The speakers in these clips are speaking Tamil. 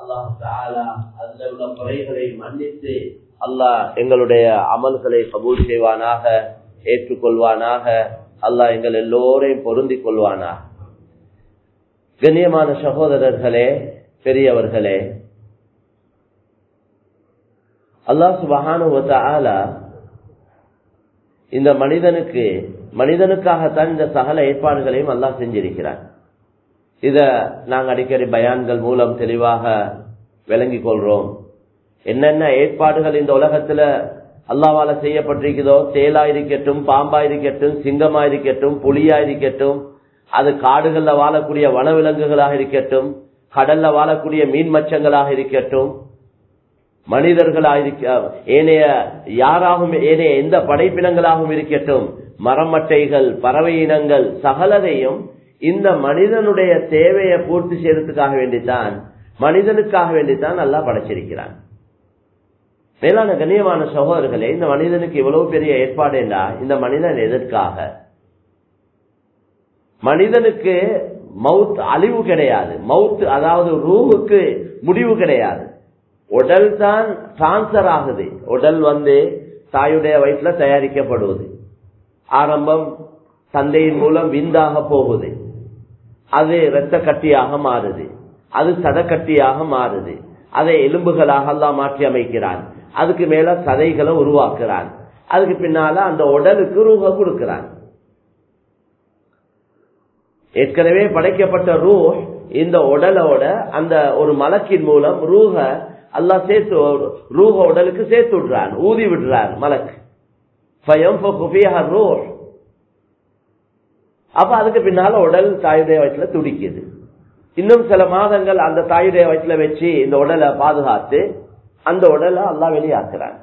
அல்லாஹ் தாலா அதுல உள்ள குறைகளை மன்னித்து அல்லாஹ் எங்களுடைய அமல்களை கபூல் செய்வானாக ஏற்றுக்கொள்வானாக அல்லாஹ் எங்கள் எல்லோரையும் பொருந்திக் கொள்வானாக கண்ணியமான சகோதரர்களே பெரியவர்களே அல்லாஹ் சுபஹானுவல இந்த மனிதனுக்கு மனிதனுக்காகத்தான் இந்த சகல ஏற்பாடுகளையும் அல்லாஹ் செஞ்சிருக்கிறார் இத நாங்கள் அடிக்கடி பயான்கள் மூலம் தெளிவாக விளங்கிக் கொள்றோம் என்னென்ன ஏற்பாடுகள் இந்த உலகத்துல அல்லாவால செய்யப்பட்டிருக்கிறதோ தேலா இருக்கட்டும் பாம்பா இருக்கட்டும் சிங்கமா இருக்கட்டும் புலியா இருக்கட்டும் அது காடுகள்ல வாழக்கூடிய வனவிலங்குகளாக இருக்கட்டும் கடல்ல வாழக்கூடிய மீன் மச்சங்களாக இருக்கட்டும் மனிதர்களாக இருக்க ஏனைய யாராகவும் ஏனைய எந்த படைப்பினங்களாகவும் இருக்கட்டும் மரமட்டைகள் பறவை இனங்கள் சகலதையும் இந்த மனிதனுடைய தேவையை பூர்த்தி செய்யறதுக்காக வேண்டித்தான் மனிதனுக்காக வேண்டித்தான் நல்லா படைச்சிருக்கிறான் மேலான கண்ணியமான சகோதரர்களே இந்த மனிதனுக்கு இவ்வளவு பெரிய ஏற்பாடு இல்லா இந்த மனிதன் எதற்காக மனிதனுக்கு மவுத் அழிவு கிடையாது மவுத் அதாவது ரூவுக்கு முடிவு கிடையாது உடல் தான் டிரான்ஸ்பர் ஆகுது உடல் வந்து தாயுடைய வயிற்றுல தயாரிக்கப்படுவது ஆரம்பம் தந்தையின் மூலம் விந்தாக போகுது அது இரத்த கட்டியாக மாறுது அது சதக்கட்டியாக மாறுது அதை எலும்புகளாக எல்லாம் மாற்றி அமைக்கிறான் அதுக்கு மேல சதைகளை உருவாக்குறான் அதுக்கு பின்னால அந்த உடலுக்கு ரூக கொடுக்கிறான் ஏற்கனவே படைக்கப்பட்ட ரூ இந்த உடலோட அந்த ஒரு மலக்கின் மூலம் ரூக அல்லா சேர்த்து ரூக உடலுக்கு சேர்த்து விடுறான் ஊதி விடுறான் மலக்கு ரூ அப்ப அதுக்கு பின்னால உடல் தாயுடைய வயிற்றுல துடிக்குது இன்னும் சில மாதங்கள் அந்த தாயுடைய வயிற்றுல வச்சு இந்த உடலை பாதுகாத்து அந்த உடலை அல்லா வெளியாக்குறான்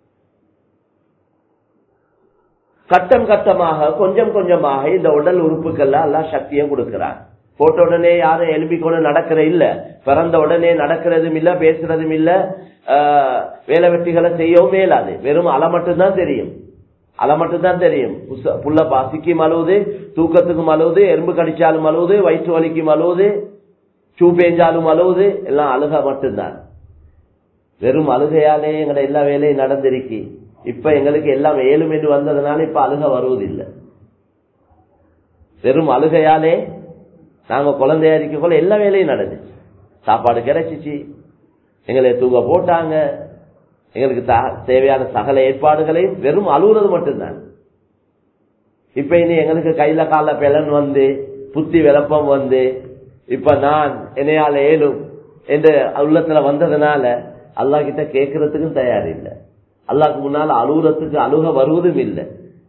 கட்டம் கட்டமாக கொஞ்சம் கொஞ்சமாக இந்த உடல் உறுப்புகள்ல எல்லாம் சக்தியை கொடுக்கிறான் போட்ட உடனே யாரும் எழுப்பிக்கொண்டு நடக்கிற இல்ல பிறந்த உடனே நடக்கிறதும் இல்ல பேசுறதும் இல்ல வேலை வெட்டிகளை செய்யவும் மேலாது வெறும் அலை மட்டும்தான் தெரியும் அலை மட்டும்தான் தெரியும் புள்ள பசிக்கு மழுவுது தூக்கத்துக்கு மழுவுது எறும்பு கடிச்சாலும் மழுவுது வயிற்று வலிக்கு மழுவுது சூ பேஞ்சாலும் அழுவுது எல்லாம் அழுக மட்டும்தான் வெறும் அழுகையாலே எங்கட எல்லா வேலையும் நடந்திருக்கு இப்ப எங்களுக்கு எல்லாம் ஏழும் என்று வந்ததுனால இப்ப அழுக வருவதில்லை வெறும் அழுகையாலே நாங்க குழந்தையா இருக்கக்குள்ள எல்லா வேலையும் நடந்துச்சு சாப்பாடு கிடைச்சிச்சு எங்களை தூங்க போட்டாங்க எங்களுக்கு தேவையான சகல ஏற்பாடுகளையும் வெறும் அழுகுறது மட்டும்தான் இப்ப இனி எங்களுக்கு கையில கால பெலன் வந்து புத்தி விளப்பம் வந்து இப்ப நான் என்னையால ஏழும் என்று உள்ளத்துல வந்ததுனால அல்லா கிட்ட கேட்கறதுக்கும் தயார் இல்லை அல்லாக்கு முன்னால அழுகுறதுக்கு அழுக வருவதும் இல்லை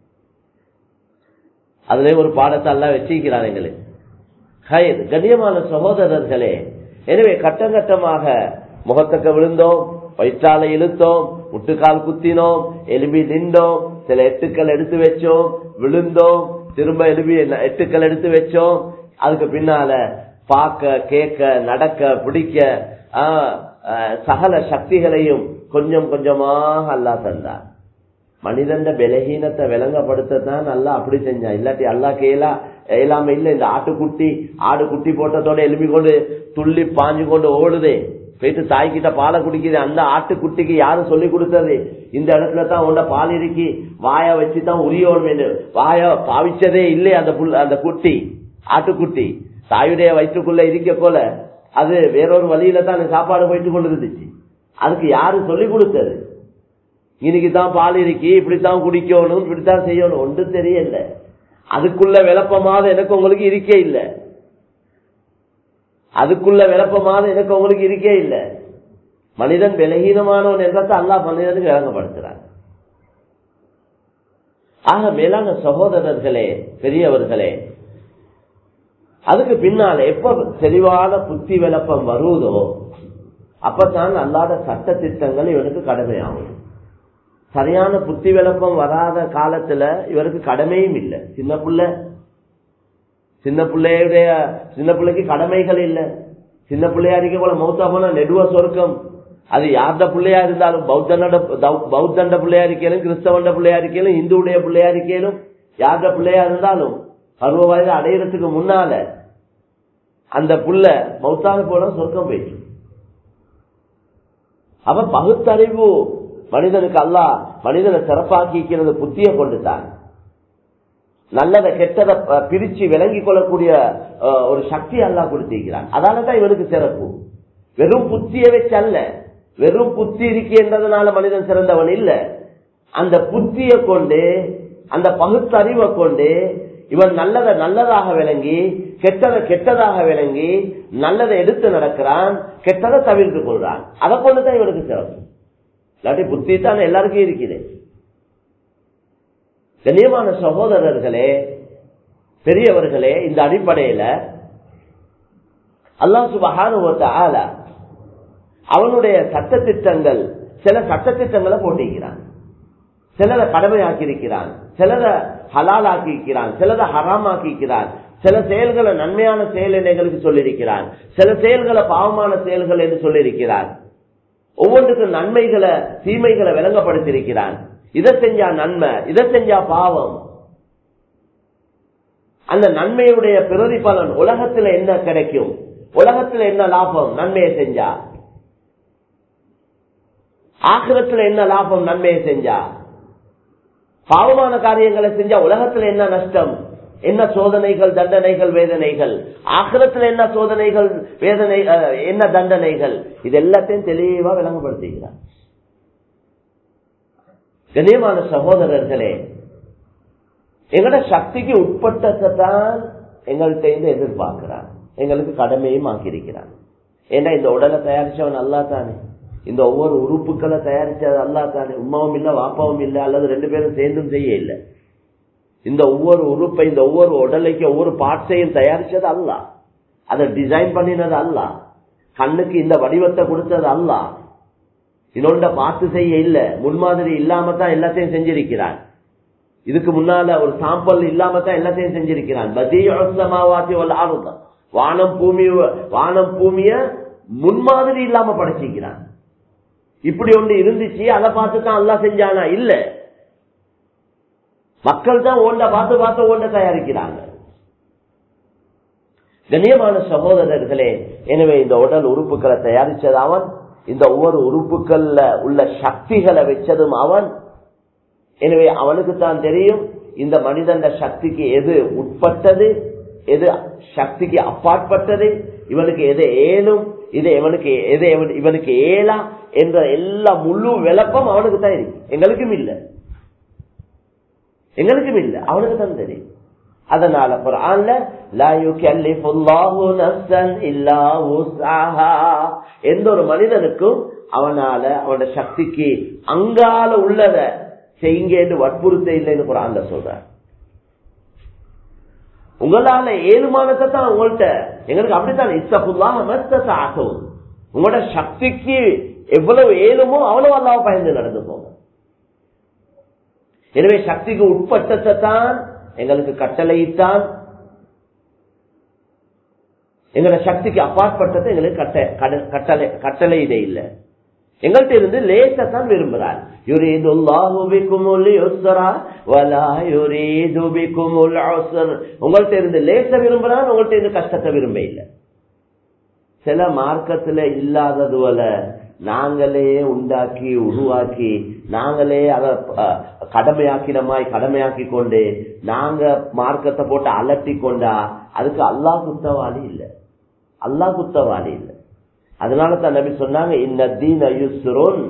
அதுல ஒரு பாடத்தை எல்லாம் வச்சிருக்கிறான் எங்களுக்கு ஹயர் கண்ணியமான சகோதரர்களே எனவே கட்டம் கட்டமாக முகத்தக்க விழுந்தோம் வயிற்றால இழுத்தோம் முட்டுக்கால் குத்தினோம் எலும்பி நின்றோம் சில எட்டுக்கள் எடுத்து வச்சோம் விழுந்தோம் திரும்ப எலும்பி எட்டுக்கள் எடுத்து வச்சோம் அதுக்கு பின்னால பார்க்க கேட்க நடக்க பிடிக்க சகல சக்திகளையும் கொஞ்சம் கொஞ்சமாக அல்லா தந்தார் மனிதன் பலகீனத்தை விளங்கப்படுத்தத்தான் நல்லா அப்படி செஞ்சான் இல்லாட்டி அல்லா கேலா இயலாம இல்ல இந்த ஆட்டுக்குட்டி ஆடு குட்டி போட்டதோட எலும்பி கொண்டு துள்ளி பாஞ்சு கொண்டு ஓடுதே போயிட்டு தாய்கிட்ட பாலை குடிக்குது அந்த ஆட்டுக்குட்டிக்கு யாரு சொல்லி கொடுத்தது இந்த இடத்துல தான் உண்ட பால் இருக்கி வாய வச்சு தான் உரியணும் வாய பாவிச்சதே இல்லை அந்த புல் அந்த குட்டி ஆட்டுக்குட்டி தாயுடைய வயிற்றுக்குள்ள இருக்க போல அது வேறொரு வழியில தான் சாப்பாடு போயிட்டு கொண்டு இருந்துச்சு அதுக்கு யாரு சொல்லி கொடுத்தது இன்னைக்கு தான் பால் இருக்கி இப்படித்தான் குடிக்கணும் இப்படித்தான் செய்யணும் ஒன்றும் தெரியல அதுக்குள்ள விளப்பமாத எனக்கு உங்களுக்கு இருக்கே இல்ல அதுக்குள்ள விளப்பமாத எனக்கு உங்களுக்கு இருக்கே இல்ல மனிதன் விலகீனமானவன் என்றதை அல்லா மனிதனுக்கு விளங்கப்படுத்துறான் ஆக மேலான சகோதரர்களே பெரியவர்களே அதுக்கு பின்னால எப்ப தெளிவான புத்தி விளப்பம் வருவதோ அப்பதான் அல்லாத சட்ட திட்டங்கள் இவனுக்கு கடமையாகும் சரியான புத்தி விளப்பம் வராத காலத்துல இவருக்கு கடமையும் இல்லை சின்ன பிள்ளை சின்ன பிள்ளையுடைய சின்ன பிள்ளைக்கு கடமைகள் இல்லை சின்ன பிள்ளையா இருக்க கூட மௌத்தா போனா நெடுவ சொர்க்கம் அது யார்ட பிள்ளையா இருந்தாலும் பௌத்தனோட பௌத்தண்ட பிள்ளையா இருக்கலும் கிறிஸ்தவண்ட பிள்ளையா இருக்கலும் இந்துடைய பிள்ளையா இருக்கலும் யார்ட பிள்ளையா இருந்தாலும் பருவ வயது அடையிறதுக்கு முன்னால அந்த புள்ள மௌத்தான போல சொர்க்கம் போயிடுச்சு அவ பகுத்தறிவு மனிதனுக்கு அல்லா மனிதனை சிறப்பாக்கிக்கிறது புத்திய கொண்டுதான் நல்லதை கெட்டதை பிரிச்சு விளங்கி கொள்ளக்கூடிய ஒரு சக்தி அல்லா கொடுத்திருக்கிறான் அதனாலதான் இவனுக்கு சிறப்பு வெறும் புத்திய வச்சு அல்ல வெறும் புத்தி இருக்கின்றதுனால மனிதன் சிறந்தவன் இல்ல அந்த புத்திய கொண்டு அந்த பகுத்தறிவை கொண்டு இவன் நல்லதை நல்லதாக விளங்கி கெட்டதை கெட்டதாக விளங்கி நல்லதை எடுத்து நடக்கிறான் கெட்டதை தவிர்த்து கொள்றான் அதை கொண்டுதான் இவனுக்கு சிறப்பு இல்லாட்டி புத்தி தான் எல்லாருக்கும் இருக்குது கண்ணியமான சகோதரர்களே பெரியவர்களே இந்த அடிப்படையில அல்லா சுபகானுவத்த ஆல அவனுடைய சட்டத்திட்டங்கள் சில சட்டத்திட்டங்களை போட்டிருக்கிறான் சிலரை கடமையாக்கி இருக்கிறான் சிலரை ஹலால் ஆக்கியிருக்கிறான் சிலரை ஹராம் ஆக்கியிருக்கிறான் சில செயல்களை நன்மையான செயல் எங்களுக்கு சொல்லியிருக்கிறான் சில செயல்களை பாவமான செயல்கள் என்று சொல்லியிருக்கிறான் ஒவ்வொன்றுக்கும் நன்மைகளை தீமைகளை விளங்கப்படுத்தியிருக்கிறான் இதை செஞ்சா நன்மை இதை செஞ்சா பாவம் அந்த நன்மையுடைய பிரதிபலன் உலகத்துல என்ன கிடைக்கும் உலகத்துல என்ன லாபம் நன்மையை செஞ்சா ஆக்கிரத்துல என்ன லாபம் நன்மையை செஞ்சா பாவமான காரியங்களை செஞ்சா உலகத்துல என்ன நஷ்டம் என்ன சோதனைகள் தண்டனைகள் வேதனைகள் ஆக்கிரத்துல என்ன சோதனைகள் வேதனை என்ன தண்டனைகள் இது எல்லாத்தையும் தெளிவா விளங்கப்படுத்துகிறார் கண்ணியமான சகோதரர்களே எங்கட சக்திக்கு உட்பட்டதான் எங்கள்கிட்ட இருந்து எதிர்பார்க்கிறான் எங்களுக்கு கடமையும் ஆக்கியிருக்கிறான் ஏன்னா இந்த உடலை தயாரிச்சவன் அல்லா தானே இந்த ஒவ்வொரு உறுப்புகளை தயாரிச்சது அல்லா தானே உமாவும் இல்ல வாப்பாவும் இல்ல அல்லது ரெண்டு பேரும் சேர்ந்தும் செய்ய இல்லை இந்த ஒவ்வொரு உறுப்பை இந்த ஒவ்வொரு உடலைக்கு ஒவ்வொரு பார்ட்ஸையும் தயாரிச்சது அல்ல அதை டிசைன் பண்ணினது அல்ல கண்ணுக்கு இந்த வடிவத்தை கொடுத்தது அல்ல இன்னொண்ட பார்த்து செய்ய இல்ல முன்மாதிரி இல்லாம தான் எல்லாத்தையும் செஞ்சிருக்கிறான் இதுக்கு முன்னால ஒரு சாம்பல் இல்லாம தான் எல்லாத்தையும் செஞ்சிருக்கிறான் வானம் பூமி வானம் பூமிய முன்மாதிரி இல்லாம படைச்சிக்கிறான் இப்படி ஒன்று இருந்துச்சு அதை பார்த்து தான் அல்லா செஞ்சானா இல்ல மக்கள் தான் ஓண்ட பார்த்து பார்த்து ஓண்ட தயாரிக்கிறாங்க கண்ணியமான சகோதரர்களே எனவே இந்த உடல் உறுப்புகளை தயாரிச்சது அவன் இந்த ஒவ்வொரு உறுப்புகள்ல உள்ள சக்திகளை வச்சதும் அவன் எனவே அவனுக்கு தான் தெரியும் இந்த மனிதன் சக்திக்கு எது உட்பட்டது எது சக்திக்கு அப்பாற்பட்டது இவனுக்கு எது ஏலும் இது இவனுக்கு எது இவனுக்கு ஏலா என்ற எல்லா முழு விளப்பம் அவனுக்கு தான் இருக்கு எங்களுக்கும் இல்லை எங்களுக்கும் இல்லை அவனுக்கு தான் தெரியும் அதனால குரான்ல எந்த ஒரு மனிதனுக்கும் அவனால அவனோட சக்திக்கு அங்கால உள்ளத செய்யுங்க என்று வற்புறுத்த இல்லைன்னு குரான்ல சொல்ற உங்களால ஏழுமானத்தை தான் உங்கள்கிட்ட எங்களுக்கு அப்படித்தான் இஸ்தபுல்லாக ஆகும் உங்களோட சக்திக்கு எவ்வளவு ஏழுமோ அவ்வளவு அல்லாம பயந்து நடந்து போங்க எனவே சக்திக்கு உட்பட்டத்தை தான் எங்களுக்கு கட்டளையிட்டான் எங்களோட சக்திக்கு அப்பாற்பட்டது எங்களுக்கு கட்டளை கட்டளையிட இல்லை எங்கள்கிட்ட இருந்து லேசத்தான் விரும்புகிறார் உங்கள்கிட்ட இருந்து லேச விரும்புறான் உங்கள்கிட்ட இருந்து கஷ்டத்தை விரும்ப இல்லை சில மார்க்கத்துல இல்லாதது போல நாங்களே உண்டாக்கி உருவாக்கி நாங்களே அதை கடமையாக்கினமாய் கடமையாக்கி கொண்டு நாங்க மார்க்கத்தை போட்டு அலட்டி கொண்டா அதுக்கு அல்லா குத்தவாளி இல்லை அல்லா குத்தவாளி இல்லை அதனால தான் நபி சொன்னாங்க இந்த தீன யுஸ்ரோன்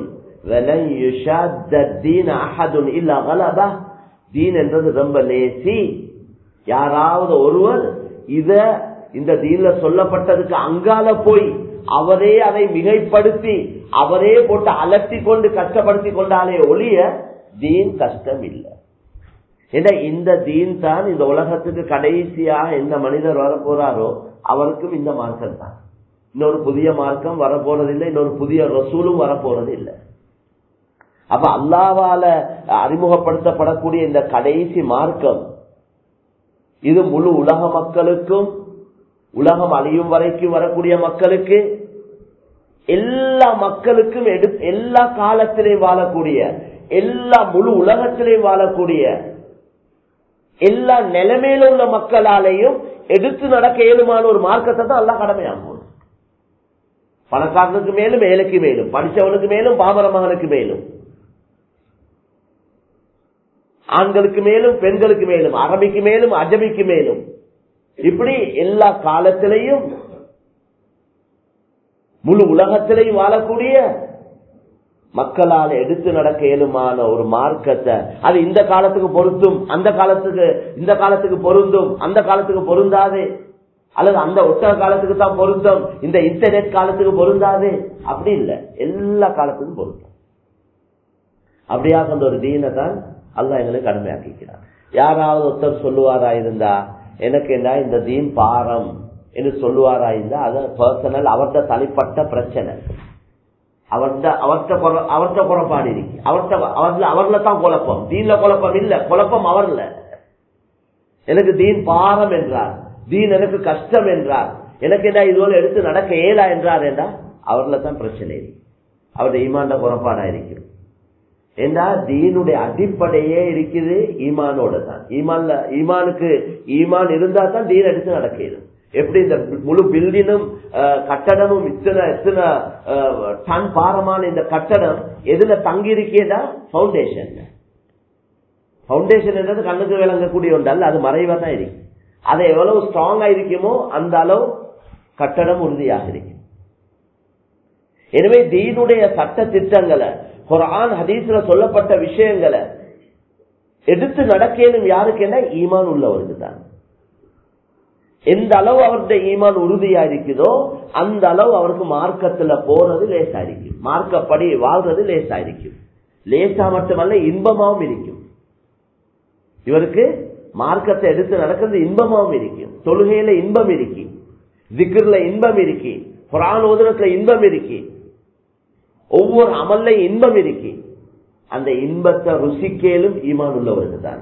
தீன் என்றது ரொம்ப லேசி யாராவது ஒருவர் இத இந்த தீன்ல சொல்லப்பட்டதுக்கு அங்கால போய் அவரே அதை மிகைப்படுத்தி அவரே போட்டு அலட்டி கொண்டு கஷ்டப்படுத்தி கொண்டாலே ஒளிய தீன் கஷ்டம் இல்லை ஏன்னா இந்த தீன் தான் இந்த உலகத்துக்கு கடைசியாக எந்த மனிதர் வரப்போறாரோ அவருக்கும் இந்த மார்க்கம் தான் இன்னொரு புதிய மார்க்கம் வரப்போறதில்லை இன்னொரு புதிய ரசூலும் வரப்போறது இல்லை அப்ப அல்லாவால அறிமுகப்படுத்தப்படக்கூடிய இந்த கடைசி மார்க்கம் இது முழு உலக மக்களுக்கும் உலகம் அழியும் வரைக்கும் வரக்கூடிய மக்களுக்கு எல்லா மக்களுக்கும் எடு எல்லா காலத்திலையும் வாழக்கூடிய எல்லா முழு உலகத்திலையும் வாழக்கூடிய எல்லா நிலைமையில உள்ள மக்களாலேயும் எடுத்து நடக்க இயலுமான ஒரு மார்க்கத்தை தான் எல்லாம் கடமையாகும் பணக்காரனுக்கு மேலும் ஏழைக்கு மேலும் படிச்சவனுக்கு மேலும் பாமர மகனுக்கு மேலும் ஆண்களுக்கு மேலும் பெண்களுக்கு மேலும் அரபிக்கு மேலும் அஜமிக்கு மேலும் இப்படி எல்லா காலத்திலையும் முழு உலகத்திலையும் வாழக்கூடிய மக்களால் எடுத்து நடக்க இயலுமான ஒரு மார்க்கத்தை அது இந்த காலத்துக்கு பொருந்தும் அந்த காலத்துக்கு இந்த காலத்துக்கு பொருந்தும் அந்த காலத்துக்கு பொருந்தாது அல்லது அந்த ஒட்ட காலத்துக்கு தான் பொருந்தும் இந்த இன்டர்நெட் காலத்துக்கு பொருந்தாது அப்படி இல்லை எல்லா காலத்துக்கும் பொருந்தும் அப்படியாக அந்த ஒரு தீனை தான் அல்லா எங்களுக்கு கடமையாக்கிக்கிறார் யாராவது ஒருத்தர் சொல்லுவாரா இருந்தா எனக்கு என்ன இந்த தீன் பாரம் என்று சொல்லுவாரா இருந்தா அது பர்சனல் அவர்த தனிப்பட்ட பிரச்சனை அவர்த அவர்த்த அவர்த்த குழப்பாடு இருக்கு அவர்த்த அவர்ல அவர்ல தான் குழப்பம் தீன்ல குழப்பம் இல்ல குழப்பம் அவர்ல எனக்கு தீன் பாரம் என்றார் தீன் எனக்கு கஷ்டம் என்றார் எனக்கு என்ன இதுபோல எடுத்து நடக்க இயலா என்றார் என்றா அவர்ல தான் பிரச்சனை இருக்கு அவருடைய ஈமாண்ட குறப்பாடா இருக்கும் ஏண்டா தீனுடைய அடிப்படையே இருக்குது ஈமானோட தான் ஈமான்ல ஈமானுக்கு ஈமான் இருந்தா தான் தீன் எடுத்து நடக்கிறது எப்படி இந்த முழு பில்டினும் கட்டடமும் இத்தனை எத்தனை டன் பாரமான இந்த கட்டடம் எதுல தங்கி இருக்கேடா பவுண்டேஷன் பவுண்டேஷன் என்றது கண்ணுக்கு விளங்கக்கூடிய ஒன்றல்ல அது மறைவா தான் இருக்கு அது எவ்வளவு ஸ்ட்ராங்கா இருக்குமோ அந்த அளவு கட்டடம் உறுதியாக இருக்கும் எனவே தீனுடைய சட்ட திட்டங்களை குரான் ஹதீஸ்ல சொல்லப்பட்ட விஷயங்களை எடுத்து நடக்கலும் யாருக்கு என்ன ஈமான் உள்ளவருக்கு தான் எந்த அளவு அவருடைய ஈமான் உறுதியா இருக்குதோ அந்த அளவு அவருக்கு மார்க்கத்துல போறது லேசா இருக்கும் மார்க்கப்படி வாழ்றது லேசா இருக்கும் லேசா மட்டுமல்ல இன்பமாவும் இருக்கும் இவருக்கு மார்க்கத்தை எடுத்து நடக்கிறது இன்பமாவும் இருக்கும் தொழுகையில இன்பம் இருக்கு திக்ர்ல இன்பம் இருக்கு புராண உதரத்துல இன்பம் இருக்கு ஒவ்வொரு அமல்ல இன்பம் இருக்கு அந்த இன்பத்தை ருசிக்கேலும் ஈமான் உள்ளவருக்கு தான்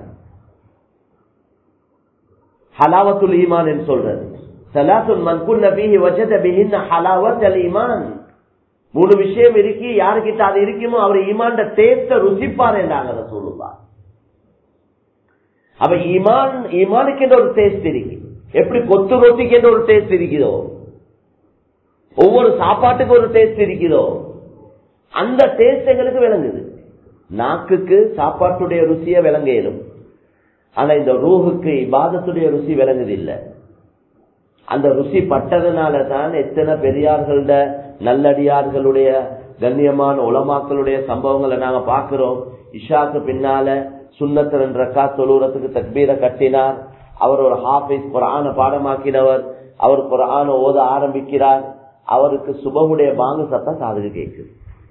ஹலாவத்துல் ஈமான் என்று சொல்றது சலாத்துல் மன்குன்ன பீஹி வஜத பிஹின்ன ஹலாவத் ஈமான் மூணு விஷயம் இருக்கு யாருக்கிட்ட அது இருக்குமோ அவர் ஈமான் டேஸ்ட ருசிப்பார் என்றாங்க சொல்லுவா அப்ப ஈமான் ஈமானுக்கு ஒரு டேஸ்ட் இருக்கு எப்படி கொத்து ரொட்டிக்கு ஒரு டேஸ்ட் இருக்குதோ ஒவ்வொரு சாப்பாட்டுக்கு ஒரு டேஸ்ட் இருக்குதோ அந்த டேஸ்ட் எங்களுக்கு விளங்குது நாக்குக்கு சாப்பாட்டுடைய ருசிய விளங்க இயலும் ஆனா இந்த ரூஹுக்கு இபாதத்துடைய ருசி விளங்குது இல்ல அந்த ருசி பட்டதுனால தான் எத்தனை பெரியார்கள நல்லடியார்களுடைய கண்ணியமான உலமாக்களுடைய சம்பவங்களை நாங்க பாக்குறோம் இஷாக்கு பின்னால சுண்ணத்து ரெண்டு ரக்கா தொழுறதுக்கு தக்பீரை கட்டினார் அவர் ஒரு ஹாஃபிஸ் குரான பாடமாக்கினவர் அவர் குரான ஓத ஆரம்பிக்கிறார் அவருக்கு சுபமுடைய பாங்கு சத்தம் காதுக்கு கேட்குது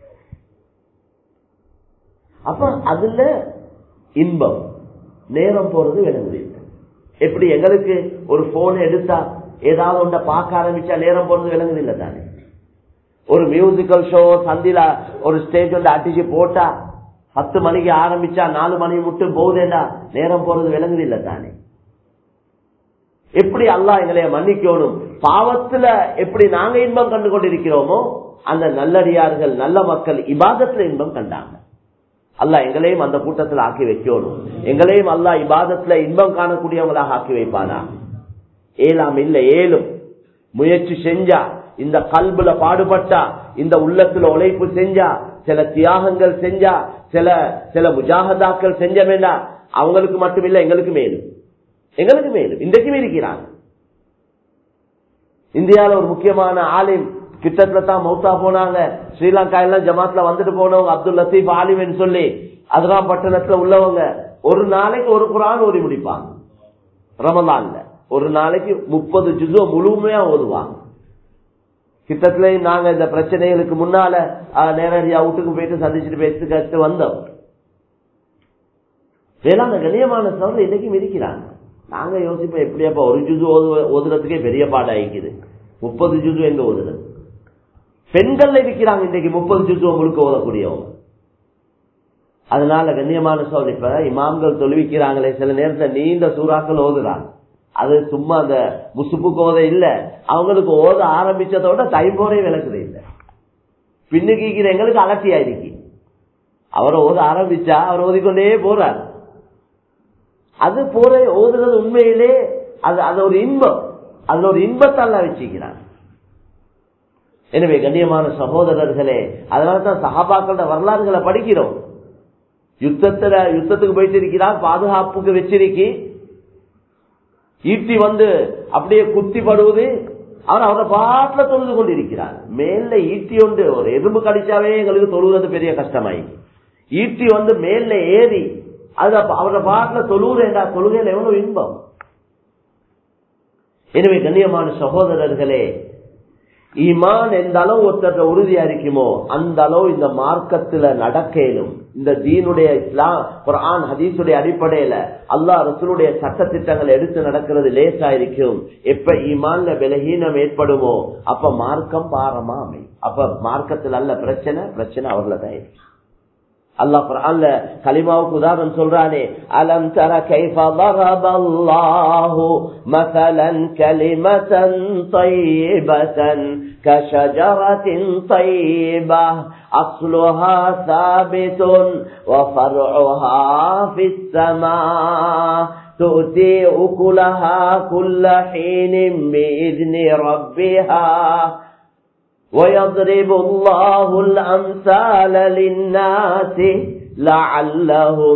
அப்ப அதுல இன்பம் நேரம் போறது விளங்குது எப்படி எங்களுக்கு ஒரு போன் எடுத்தா ஏதாவது ஒன்றை பார்க்க ஆரம்பிச்சா நேரம் போறது விளங்குது இல்ல தானே ஒரு மியூசிக்கல் ஷோ சந்தில ஒரு ஸ்டேஜ் வந்து அடிச்சு போட்டா பத்து மணிக்கு ஆரம்பிச்சா நாலு மணி மட்டும் போகுதேண்டா நேரம் போறது விளங்குது இல்ல தானே எப்படி அல்லா எங்களைய மன்னிக்கணும் பாவத்துல எப்படி நாங்க இன்பம் கண்டு கொண்டிருக்கிறோமோ அந்த நல்லடியார்கள் நல்ல மக்கள் இபாதத்துல இன்பம் கண்டாங்க அல்லா எங்களையும் அந்த கூட்டத்தில் ஆக்கி வைக்கணும் எங்களையும் அல்லா இபாதத்துல இன்பம் காணக்கூடியவங்களாக ஆக்கி வைப்பானா ஏலாம் இல்ல ஏலும் முயற்சி செஞ்சா இந்த கல்புல பாடுபட்டா இந்த உள்ளத்துல உழைப்பு செஞ்சா சில தியாகங்கள் செஞ்சா சில சில முஜாகதாக்கள் செஞ்ச வேண்டாம் அவங்களுக்கு மட்டும் இல்ல எங்களுக்கு மேலும் எங்களுக்கு மேலும் இன்றைக்கும் இருக்கிறாங்க இந்தியாவில் ஒரு முக்கியமான ஆலிம் கிட்டத்துல தான் மௌத்தா போனாங்க ஸ்ரீலங்கா எல்லாம் ஜமாத்ல வந்துட்டு போனவங்க அப்துல் லத்தீப் ஆலிம்னு சொல்லி அதுதான் பட்டணத்துல உள்ளவங்க ஒரு நாளைக்கு ஒரு குரான் ஓதி முடிப்பாங்க ரமலான்ல ஒரு நாளைக்கு முப்பது ஜுசோ முழுமையா ஓதுவாங்க கிட்டத்துல நாங்க இந்த பிரச்சனைகளுக்கு முன்னால நேரடியா வீட்டுக்கு போயிட்டு சந்திச்சுட்டு பேசிட்டு கழிச்சு வந்தோம் வேளாண் கண்ணியமான சவர்கள் இன்னைக்கும் இருக்கிறாங்க நாங்க யோசிப்போம் எப்படியாப்பா ஒரு ஜுசு ஓதுறதுக்கே பெரிய பாடாயிக்குது முப்பது ஜுசு எங்க ஓதுறது பெண்கள் இருக்கிறாங்க இன்னைக்கு முப்பது ஜுசுவ முழுக்க ஓதக்கூடியவங்க அதனால கண்ணியமான சோதனை இப்ப இமாம்கள் தொழுவிக்கிறாங்களே சில நேரத்துல நீண்ட சூறாக்கள் ஓதுறாங்க அது சும்மா அந்த முசுப்புக்கு ஓத இல்ல அவங்களுக்கு ஓத ஆரம்பிச்சதோட டைம் போரே விளக்குது இல்ல பின்னுக்கு எங்களுக்கு அலட்சி ஆயிருக்கு அவரை ஓத ஆரம்பிச்சா அவர் ஓதிக்கொண்டே போறார் அது போற ஓதுறது உண்மையிலே அது அது ஒரு இன்பம் அதுல ஒரு இன்பத்தை அல்ல வச்சுக்கிறான் எனவே கண்ணியமான சகோதரர்களே அதனால்தான் சகாபாக்கள வரலாறுகளை படிக்கிறோம் யுத்தத்துல யுத்தத்துக்கு போயிட்டு இருக்கிறார் பாதுகாப்புக்கு வச்சிருக்கி ஈட்டி வந்து அப்படியே குத்தி படுவது அவர் அவரை பாட்டில தொழுது கொண்டிருக்கிறார் மேல ஈட்டி ஒன்று ஒரு எறும்பு கடிச்சாவே எங்களுக்கு தொழுகிறது பெரிய கஷ்டமாயி ஈட்டி வந்து மேல ஏறி அது அவரை பாட்டில தொழுகிறேன்டா தொழுகையில் எவ்வளவு இன்பம் எனவே கண்ணியமான சகோதரர்களே ஈமான் எந்த அளவு ஒருத்தர் உறுதியா இருக்குமோ அந்த அளவு இந்த மார்க்கத்துல நடக்கலும் இந்த தீனுடைய இஸ்லாம் குரான் ஹதீஸுடைய அடிப்படையில அல்லாஹ் ரசூலுடைய சட்ட திட்டங்கள் எடுத்து நடக்கிறது லேசா இருக்கும் எப்ப ஈமான்ல விலகீனம் ஏற்படுமோ அப்ப மார்க்கம் பாரமா அமையும் அப்ப மார்க்கத்தில் அல்ல பிரச்சனை பிரச்சனை அவர்ல தான் இருக்கு அல்லாஹ் குர்ஆன்ல கலிமாவுக்கு உதாரணம் சொல்றானே அலம் தர கைஃப ضرب الله مثلا كلمة طيبة كشجرة طيبة أصلها ثابت وفرعها في السماء تؤتي أكلها كل حين بإذن ربها ويضرب الله الأمثال للناس لعلهم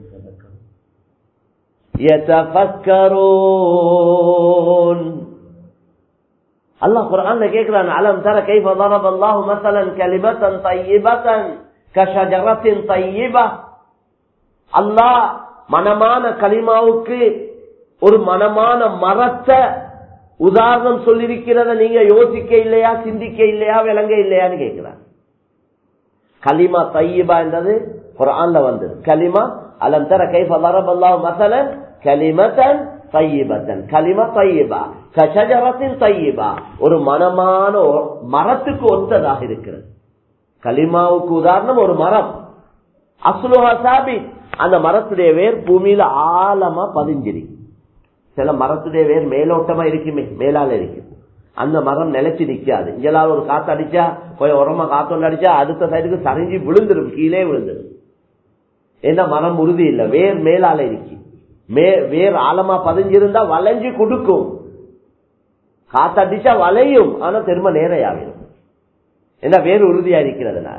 يتفكرون الله قرآن கேக்குறான் அலம் தர கைஃப ضرب الله مثلا كلمة طيبة كشجرة طيبة அல்லாஹ் மனமான கலிமாவுக்கு ஒரு மனமான மரத்தை உதாரணம் சொல்லிருக்கிறத நீங்க யோசிக்க இல்லையா சிந்திக்க இல்லையா விளங்க இல்லையான்னு கேட்கிறார் கலிமா தையீபா என்றது குரான்ல வந்தது கலிமா அலம் தர கைஃப ضرب الله مثلا كلمة طيبة கலிமா தையீபா கஷஜரத்தின் தையீபா ஒரு மனமான மரத்துக்கு ஒத்ததாக இருக்கிறது கலிமாவுக்கு உதாரணம் ஒரு மரம் அசுலுஹா சாபி அந்த மரத்துடைய வேர் பூமியில ஆழமா பதிஞ்சிருக்கு சில மரத்துடைய வேர் மேலோட்டமா இருக்குமே மேலால இருக்கு அந்த மரம் நிலைச்சு நிக்காது இங்கெல்லாம் ஒரு காத்து அடிச்சா கொஞ்சம் உரமா காத்தொண்டு அடிச்சா அடுத்த சைடுக்கு சரிஞ்சு விழுந்துரும் கீழே விழுந்துரும் ஏன்னா மரம் உறுதி இல்லை வேர் மேலால இருக்கு மே வேர் ஆழமா பதிஞ்சிருந்தா வளைஞ்சு கொடுக்கும் காத்து அடிச்சா வளையும் ஆனா திரும்ப நேரையாகிடும் ஏன்னா வேர் உறுதியா இருக்கிறதுனால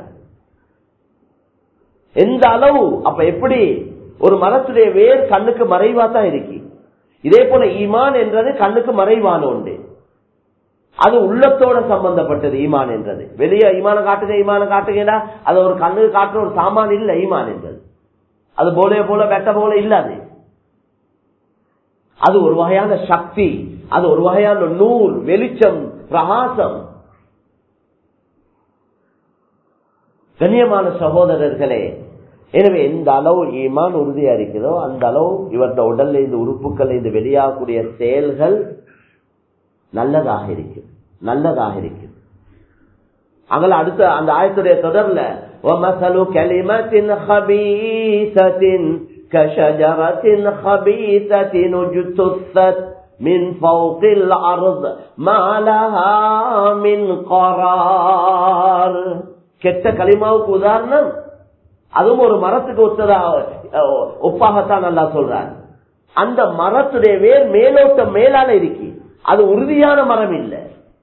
எந்த அளவு அப்ப எப்படி ஒரு மரத்துடைய வேர் கண்ணுக்கு மறைவா தான் இருக்கு இதே போல ஈமான் என்றது கண்ணுக்கு மறைவான உண்டு அது உள்ளத்தோட சம்பந்தப்பட்டது ஈமான் என்றது வெளியே ஈமான காட்டுங்க ஈமான காட்டுங்கன்னா அது ஒரு கண்ணுக்கு காட்டுற ஒரு சாமான் இல்ல ஈமான் என்றது அது போல போல வெட்ட போல இல்ல அது அது ஒரு வகையான சக்தி அது ஒரு வகையான நூல் வெளிச்சம் பிரகாசம் கண்ணியமான சகோதரர்களே எனவே எந்த அளவு ஈமான் உறுதியா இருக்கிறதோ அந்த அளவு இவருடைய உடல்ல இந்த உறுப்புகள் இந்த வெளியாகக்கூடிய செயல்கள் நல்லதாக இருக்கும் நல்லதாக இருக்கும் அங்கே அடுத்த அந்த ஆயத்துடைய தொடர்ல وَمَثَلُ كَلِمَةٍ خَبِيثَةٍ كَشَجَرَةٍ خَبِيثَةٍ اجْتُثَّتْ مِنْ فَوْقِ الْأَرْضِ مَا لَهَا مِنْ قَرَارٍ கெட்ட கலிமாவுக்கு உதாரணம் அதுவும் ஒரு மரத்துக்கு ஒத்ததா ஒப்பாகத்தான் நல்லா சொல்றாங்க அந்த மரத்துடைய வேர் மேலோட்டம் மேலால இருக்கு அது உறுதியான மரம் இல்லை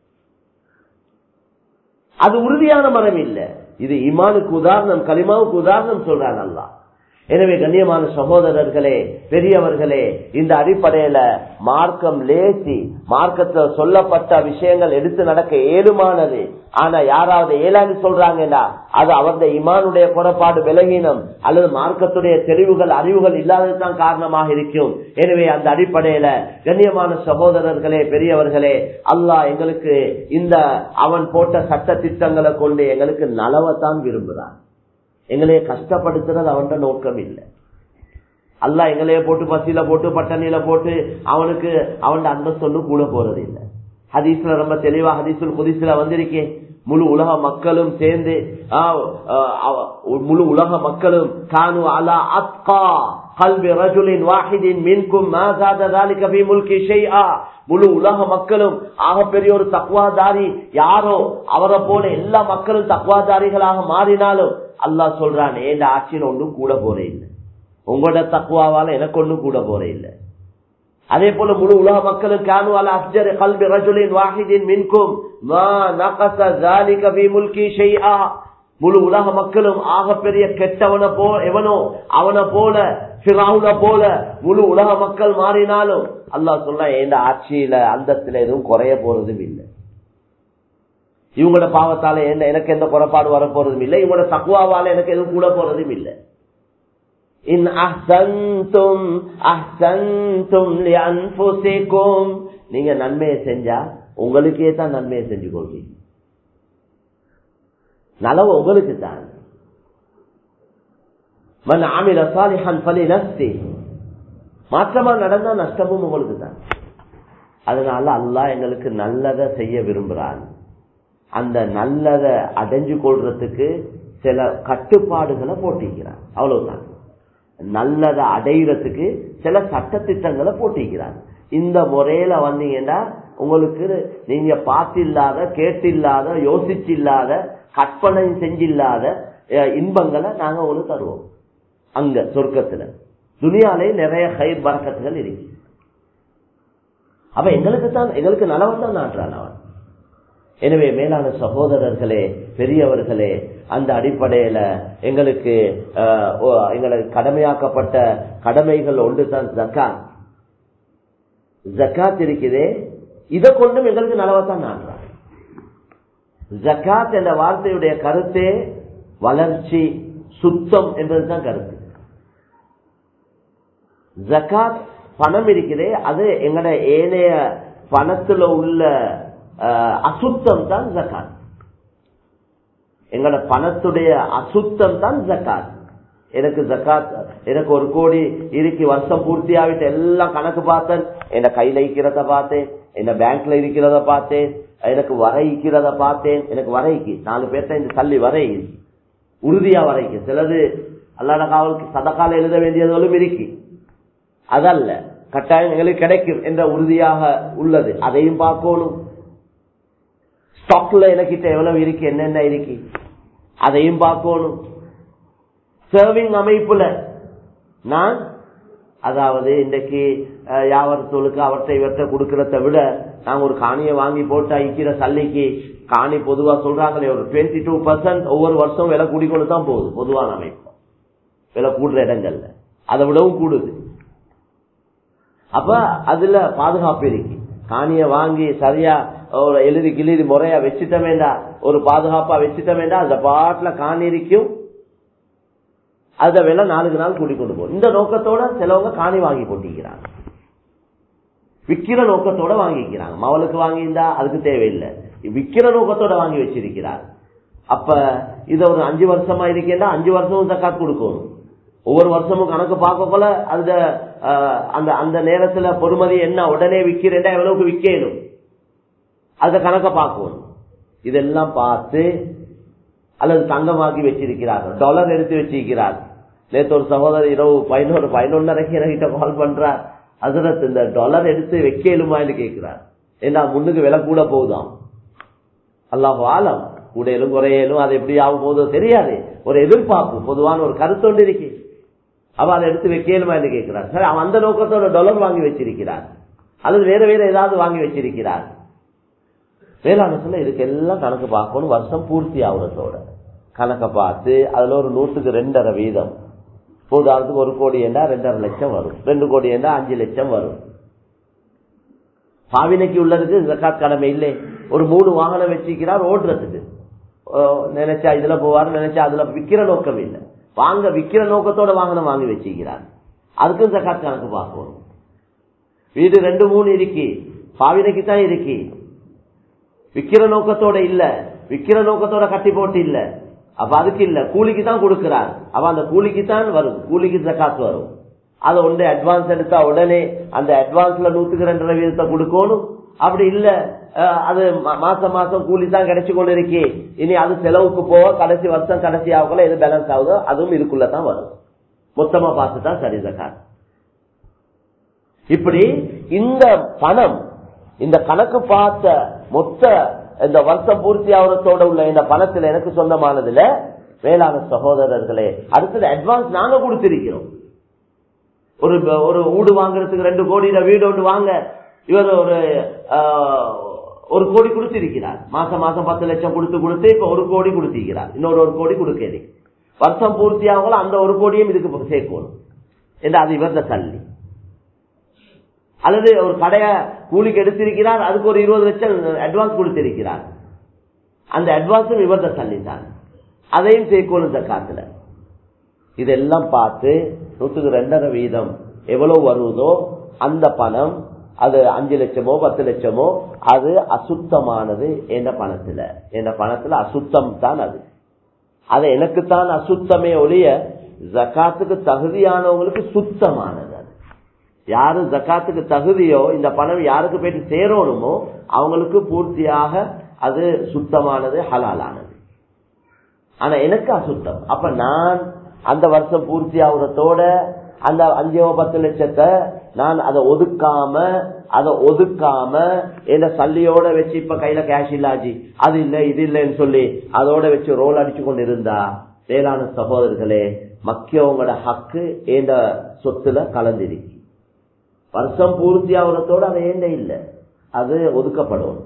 அது உறுதியான மரம் இல்லை இது இமானுக்கு உதாரணம் கலிமாவுக்கு உதாரணம் சொல்றான் அல்லா எனவே கண்ணியமான சகோதரர்களே பெரியவர்களே இந்த அடிப்படையில மார்க்கம் லேசி மார்க்கத்தில் சொல்லப்பட்ட விஷயங்கள் எடுத்து நடக்க ஏழுமானது ஆனா யாராவது ஏழாண்டு சொல்றாங்கன்னா அது அவருடைய இமானுடைய குறைபாடு விலகினம் அல்லது மார்க்கத்துடைய தெளிவுகள் அறிவுகள் இல்லாததுதான் காரணமாக இருக்கும் எனவே அந்த அடிப்படையில கண்ணியமான சகோதரர்களே பெரியவர்களே அல்லாஹ் எங்களுக்கு இந்த அவன் போட்ட சட்ட திட்டங்களை கொண்டு எங்களுக்கு நலவைத்தான் விரும்புகிறான் எங்களைய கஷ்டப்படுத்துறது அவன்கிட்ட நோக்கம் இல்லை அல்ல எங்களைய போட்டு பசியில போட்டு பட்டணியில போட்டு அவனுக்கு அவன் அந்தஸ்து ஒன்றும் கூட போறது இல்லை ஹதீஸ்ல ரொம்ப தெளிவா ஹதீசுல் குதிசுல வந்திருக்கேன் முழு உலக மக்களும் சேர்ந்து முழு உலக மக்களும் கானு அலா அத்கா கல்வி ரஜுலின் வாஹிதின் மின்கும் முழு உலக மக்களும் ஆகப்பெரிய ஒரு தக்குவாதாரி யாரோ அவரை போல எல்லா மக்களும் தக்குவாதாரிகளாக மாறினாலும் அல்லாஹ் சொல்றான் இந்த ஆட்சியில் ஒன்றும் கூட போறே இல்லை உங்களோட தக்குவாவால எனக்கு ஒன்றும் கூட போறே இல்லை அதே போல முழு உலக மக்களும் கானு அல அஃஜர் கல்பி ரஜுலின் வாஹிதின் மின்கும் மா நகஸ ذلك في ملكي شيئا முழு உலக மக்களும் ஆகப்பெரிய கெட்டவன போ எவனோ அவனை போல பிராவுன போல முழு உலக மக்கள் மாறினாலும் அல்லாஹ் சொல்ற எந்த ஆட்சியில அந்தஸ்துல எதுவும் குறைய போறதும் இல்லை இவங்களோட பாவத்தால என்ன எனக்கு எந்த குறைபாடு வர போறதும் இல்லை இவங்களோட தக்குவாவால எனக்கு எதுவும் கூட போறதும் இல்லை இன் அஹ்சன்தும் அஹ்சன்தும் லிஅன்ஃபுசிக்கும் நீங்க நன்மையை செஞ்சா உங்களுக்கே தான் நன்மையை செஞ்சு கொள்வீங்க நலவு உங்களுக்கு தான் மன் ஆமில சாலிஹன் பலி நஸ்தி மாற்றமா நடந்தா நஷ்டமும் உங்களுக்கு தான் அதனால அல்லாஹ் எங்களுக்கு நல்லதை செய்ய விரும்புறான் அந்த நல்லதை அடைஞ்சு கொள்றதுக்கு சில கட்டுப்பாடுகளை போட்டிக்கிறான் அவ்வளவுதான் நல்லதை அடையிறதுக்கு சில சட்ட திட்டங்களை போட்டிக்கிறான் இந்த முறையில வந்தீங்கன்னா உங்களுக்கு நீங்க பார்த்தில்லாத கேட்டில்லாத யோசிச்சில்லாத கற்பனை செஞ்சில்லாத அஹ், இன்பங்களை நாங்க உங்களுக்கு தருவோம் அங்க சொர்க்கத்துல துனியாலே நிறைய கயிர் பறக்கத்துகள் இருக்கு அப்ப எங்களுக்கு தான் எங்களுக்கு நலவன் தான் நாட்டுறான் அவன் எனவே மேலான சகோதரர்களே பெரியவர்களே அந்த அடிப்படையில எங்களுக்கு அஹ், ஓ- எங்களுக்கு கடமையாக்கப்பட்ட கடமைகள் ஒன்று தான் ஜக்காத் ஜக்காத் இருக்குதே இதை கொண்டும் எங்களுக்கு நலவத்தான் நாட்டுறான் ஜக்காத் என்ற வார்த்தையுடைய கருத்தே வளர்ச்சி சுத்தம் என்பதுதான் கருத்து ஜக்காத் பணம் இருக்குதே அது எங்கட ஏனைய பணத்துல உள்ள அஹ், அசுத்தம் தான் ஜக்காத் எங்கட பணத்துடைய அசுத்தம் தான் ஜக்காத் எனக்கு ஜக்காத் எனக்கு ஒரு கோடி இருக்கு வருஷம் பூர்த்தி ஆகிட்டு எல்லாம் கணக்கு பார்த்தேன் என்ன கையில இருக்கிறத பார்த்தேன் என்ன பேங்க்ல இருக்கிறத பார்த்தேன் எனக்கு வர இருக்கிறத பார்த்தேன் எனக்கு வரைக்கு நாலு பேர்த்த இந்த தள்ளி வரை உறுதியா வரைக்கு சிலது அல்லாட காவலுக்கு சதக்கால எழுத வேண்டியதுகளும் இருக்கு அதல்ல கட்டாயம் எங்களுக்கு கிடைக்கும் என்ற உறுதியாக உள்ளது அதையும் பார்க்கணும் ஸ்டாக்ல எனக்கிட்ட எவ்வளவு இருக்கு என்னென்ன இருக்கு அதையும் பார்க்கணும் சர்விங் அமைப்புல நான் அதாவது இன்றைக்கு அஹ், வியாபாரத்தோளுக்கு அவற்றை இவற்றை கொடுக்கறத விட நாங்க ஒரு காணியை வாங்கி போட்டு ஐக்கிற சல்லிக்கு காணி பொதுவா சொல்றாங்களே ஒரு டுவெண்ட்டி டூ பர்சன்ட் ஒவ்வொரு வருஷம் விலை கூடிக்கொண்டு தான் போகுது பொதுவான அமைப்பு விலை கூடுற இடங்கள்ல அதை விடவும் கூடுது அப்ப அதுல பாதுகாப்பு இருக்கு காணிய வாங்கி சரியா ஒரு எழுதி கிளிதி முறையா வச்சுட்டமேண்டா ஒரு பாதுகாப்பா வச்சுட்டமேண்டா அந்த பாட்டுல காணி இருக்கும் அத விலை நாளுக்கு நாள் கூடி கொண்டு போகும் இந்த நோக்கத்தோட சிலவங்க காணி வாங்கி போட்டிக்கிறாங்க விக்கிற நோக்கத்தோட வாங்கிக்கிறாங்க மவளுக்கு வாங்கியிருந்தா அதுக்கு தேவையில்லை விக்கிற நோக்கத்தோட வாங்கி வச்சிருக்கிறார் அப்ப இத ஒரு அஞ்சு வருஷமா இருக்கேன்னா அஞ்சு வருஷமும் ஜக்காத் கொடுக்கணும் ஒவ்வொரு வருஷமும் கணக்கு பார்க்க போல அந்த அஹ், அந்த அந்த நேரத்துல பொறுமதி என்ன உடனே விக்கிறேன்டா எவ்வளவுக்கு விக்கணும் அத கணக்க பார்க்கணும் இதெல்லாம் பார்த்து அல்லது தங்கமாக்கி வச்சிருக்கிறார்கள் டாலர் எடுத்து வச்சிருக்கிறார் நேற்று ஒரு சகோதரர் இரவு பதினோரு பதினொன்னரைக்கு என்கிட்ட கால் பண்றார் அதிரத் இந்த டாலர் எடுத்து வைக்கலுமான்னு கேட்கிறார் ஏன்னா முன்னுக்கு விலை கூட போகுதாம் அல்லாஹ் ஆலம் கூடையிலும் குறையலும் அது எப்படி ஆகும் போதோ தெரியாது ஒரு எதிர்பார்ப்பு பொதுவான ஒரு கருத்தொண்டு இருக்கு அவ அதை எடுத்து வைக்கலுமா என்று கேட்கிறார் சரி அவன் அந்த நோக்கத்தோட டாலர் வாங்கி வச்சிருக்கிறார் அல்லது வேற வேற ஏதாவது வாங்கி வச்சிருக்கிறார் வேளாண்மைக்குள்ள இதுக்கு எல்லாம் கணக்கு பார்க்கணும் வருஷம் பூர்த்தி ஆகுறதோட கணக்கை பார்த்து அதுல ஒரு நூற்றுக்கு ரெண்டரை வீதம் உதாரணத்துக்கு ஒரு கோடி என்றா ரெண்டரை லட்சம் வரும் ரெண்டு கோடி என்றா அஞ்சு லட்சம் வரும் பாவினைக்கு உள்ளதுக்கு ஜக்காத் கடமை இல்லை ஒரு மூணு வாகனம் வச்சிருக்கிறார் ஓடுறதுக்கு ஓ, நினைச்சா இதுல போவார் நினைச்சா அதுல விக்கிற நோக்கம் இல்லை வாங்க விக்கிற நோக்கத்தோட வாகனம் வாங்கி வச்சிருக்கிறார் அதுக்கும் ஜக்காத் கணக்கு பார்க்கணும் வீடு ரெண்டு மூணு இருக்கு பாவினைக்கு தான் இருக்கு விக்கிற நோக்கத்தோட இல்ல விக்கிற நோக்கத்தோட கட்டி போட்டு இல்ல அப்ப அதுக்கு இல்ல கூலிக்கு தான் கொடுக்கிறார் அப்ப அந்த கூலிக்கு தான் வரும் கூலிக்கு ஜக்காத் வரும் அதை ஒன்று அட்வான்ஸ் எடுத்தா உடனே அந்த அட்வான்ஸ்ல நூத்துக்கு ரெண்டரை வீதத்தை கொடுக்கணும் அப்படி இல்ல அஹ், அது மா- மாசம் மாசம் கூலி தான் கிடைச்சு கொண்டு இருக்கே இனி அது செலவுக்கு போக கடைசி வருஷம் கடைசி ஆகல எது பேலன்ஸ் ஆகுதோ அதுவும் இதுக்குள்ள தான் வரும் மொத்தமா பார்த்து தான் சரி ஜக்காத் இப்படி இந்த பணம் இந்த கணக்கு பார்த்த மொத்த இந்த வருஷம் பூர்த்தி ஆகிறதோட உள்ள இந்த பணத்துல எனக்கு சொந்தமானதுல வேளாண் சகோதரர்களே அடுத்தது அட்வான்ஸ் நாங்க கொடுத்திருக்கிறோம் ஒரு ஒரு வீடு வாங்குறதுக்கு ரெண்டு கோடியில வீடு ஒன்று வாங்க இவர் ஒரு ஆஹ், ஒரு கோடி கொடுத்திருக்கிறார் மாசம் மாசம் பத்து லட்சம் கொடுத்து கொடுத்து இப்ப ஒரு கோடி கொடுத்திருக்கிறார் இன்னொரு ஒரு கோடி கொடுக்கல வருஷம் பூர்த்தியாகல அந்த ஒரு கோடியும் இதுக்கு சேர்க்கணும் என்று அது இவர்த தள்ளி அல்லது ஒரு கடைய கூலிக்கு எடுத்திருக்கிறார் அதுக்கு ஒரு இருபது லட்சம் அட்வான்ஸ் கொடுத்திருக்கிறார் அந்த அட்வான்ஸும் இவர்த தள்ளித்தான் அதையும் சேர்க்கணும் தக்காத்துல இதெல்லாம் பார்த்து நூற்றுக்கு ரெண்டரை வீதம் எவ்வளவு வருவதோ அந்த பணம் அது அஞ்சு லட்சமோ பத்து லட்சமோ அது அசுத்தமானது என்ற பணத்துல என்ற பணத்துல அசுத்தம் தான் அது அது எனக்குத்தான் அசுத்தமே ஒழிய ஜக்காத்துக்கு தகுதியானவங்களுக்கு சுத்தமானது அது யாரு ஜக்காத்துக்கு தகுதியோ இந்த பணம் யாருக்கு போயிட்டு சேரணுமோ அவங்களுக்கு பூர்த்தியாக அது சுத்தமானது ஹலாலானது ஆனா எனக்கு அசுத்தம் அப்ப நான் அந்த வருஷம் பூர்த்தி ஆகுறதோட அந்த அஞ்சோ பத்து லட்சத்தை நான் அதை ஒதுக்காம அதை ஒதுக்காம என்ன சல்லியோட வச்சு இப்ப கையில கேஷ் இல்லாஜி அது இல்ல இது இல்லைன்னு சொல்லி அதோட வச்சு ரோல் அடிச்சு கொண்டு இருந்தா வேளாண் சகோதரர்களே மக்கியவங்களோட ஹக்கு ஏண்ட சொத்துல கலந்திருக்கு வருஷம் பூர்த்தி ஆகுறதோட அது ஏண்ட இல்லை அது ஒதுக்கப்படும்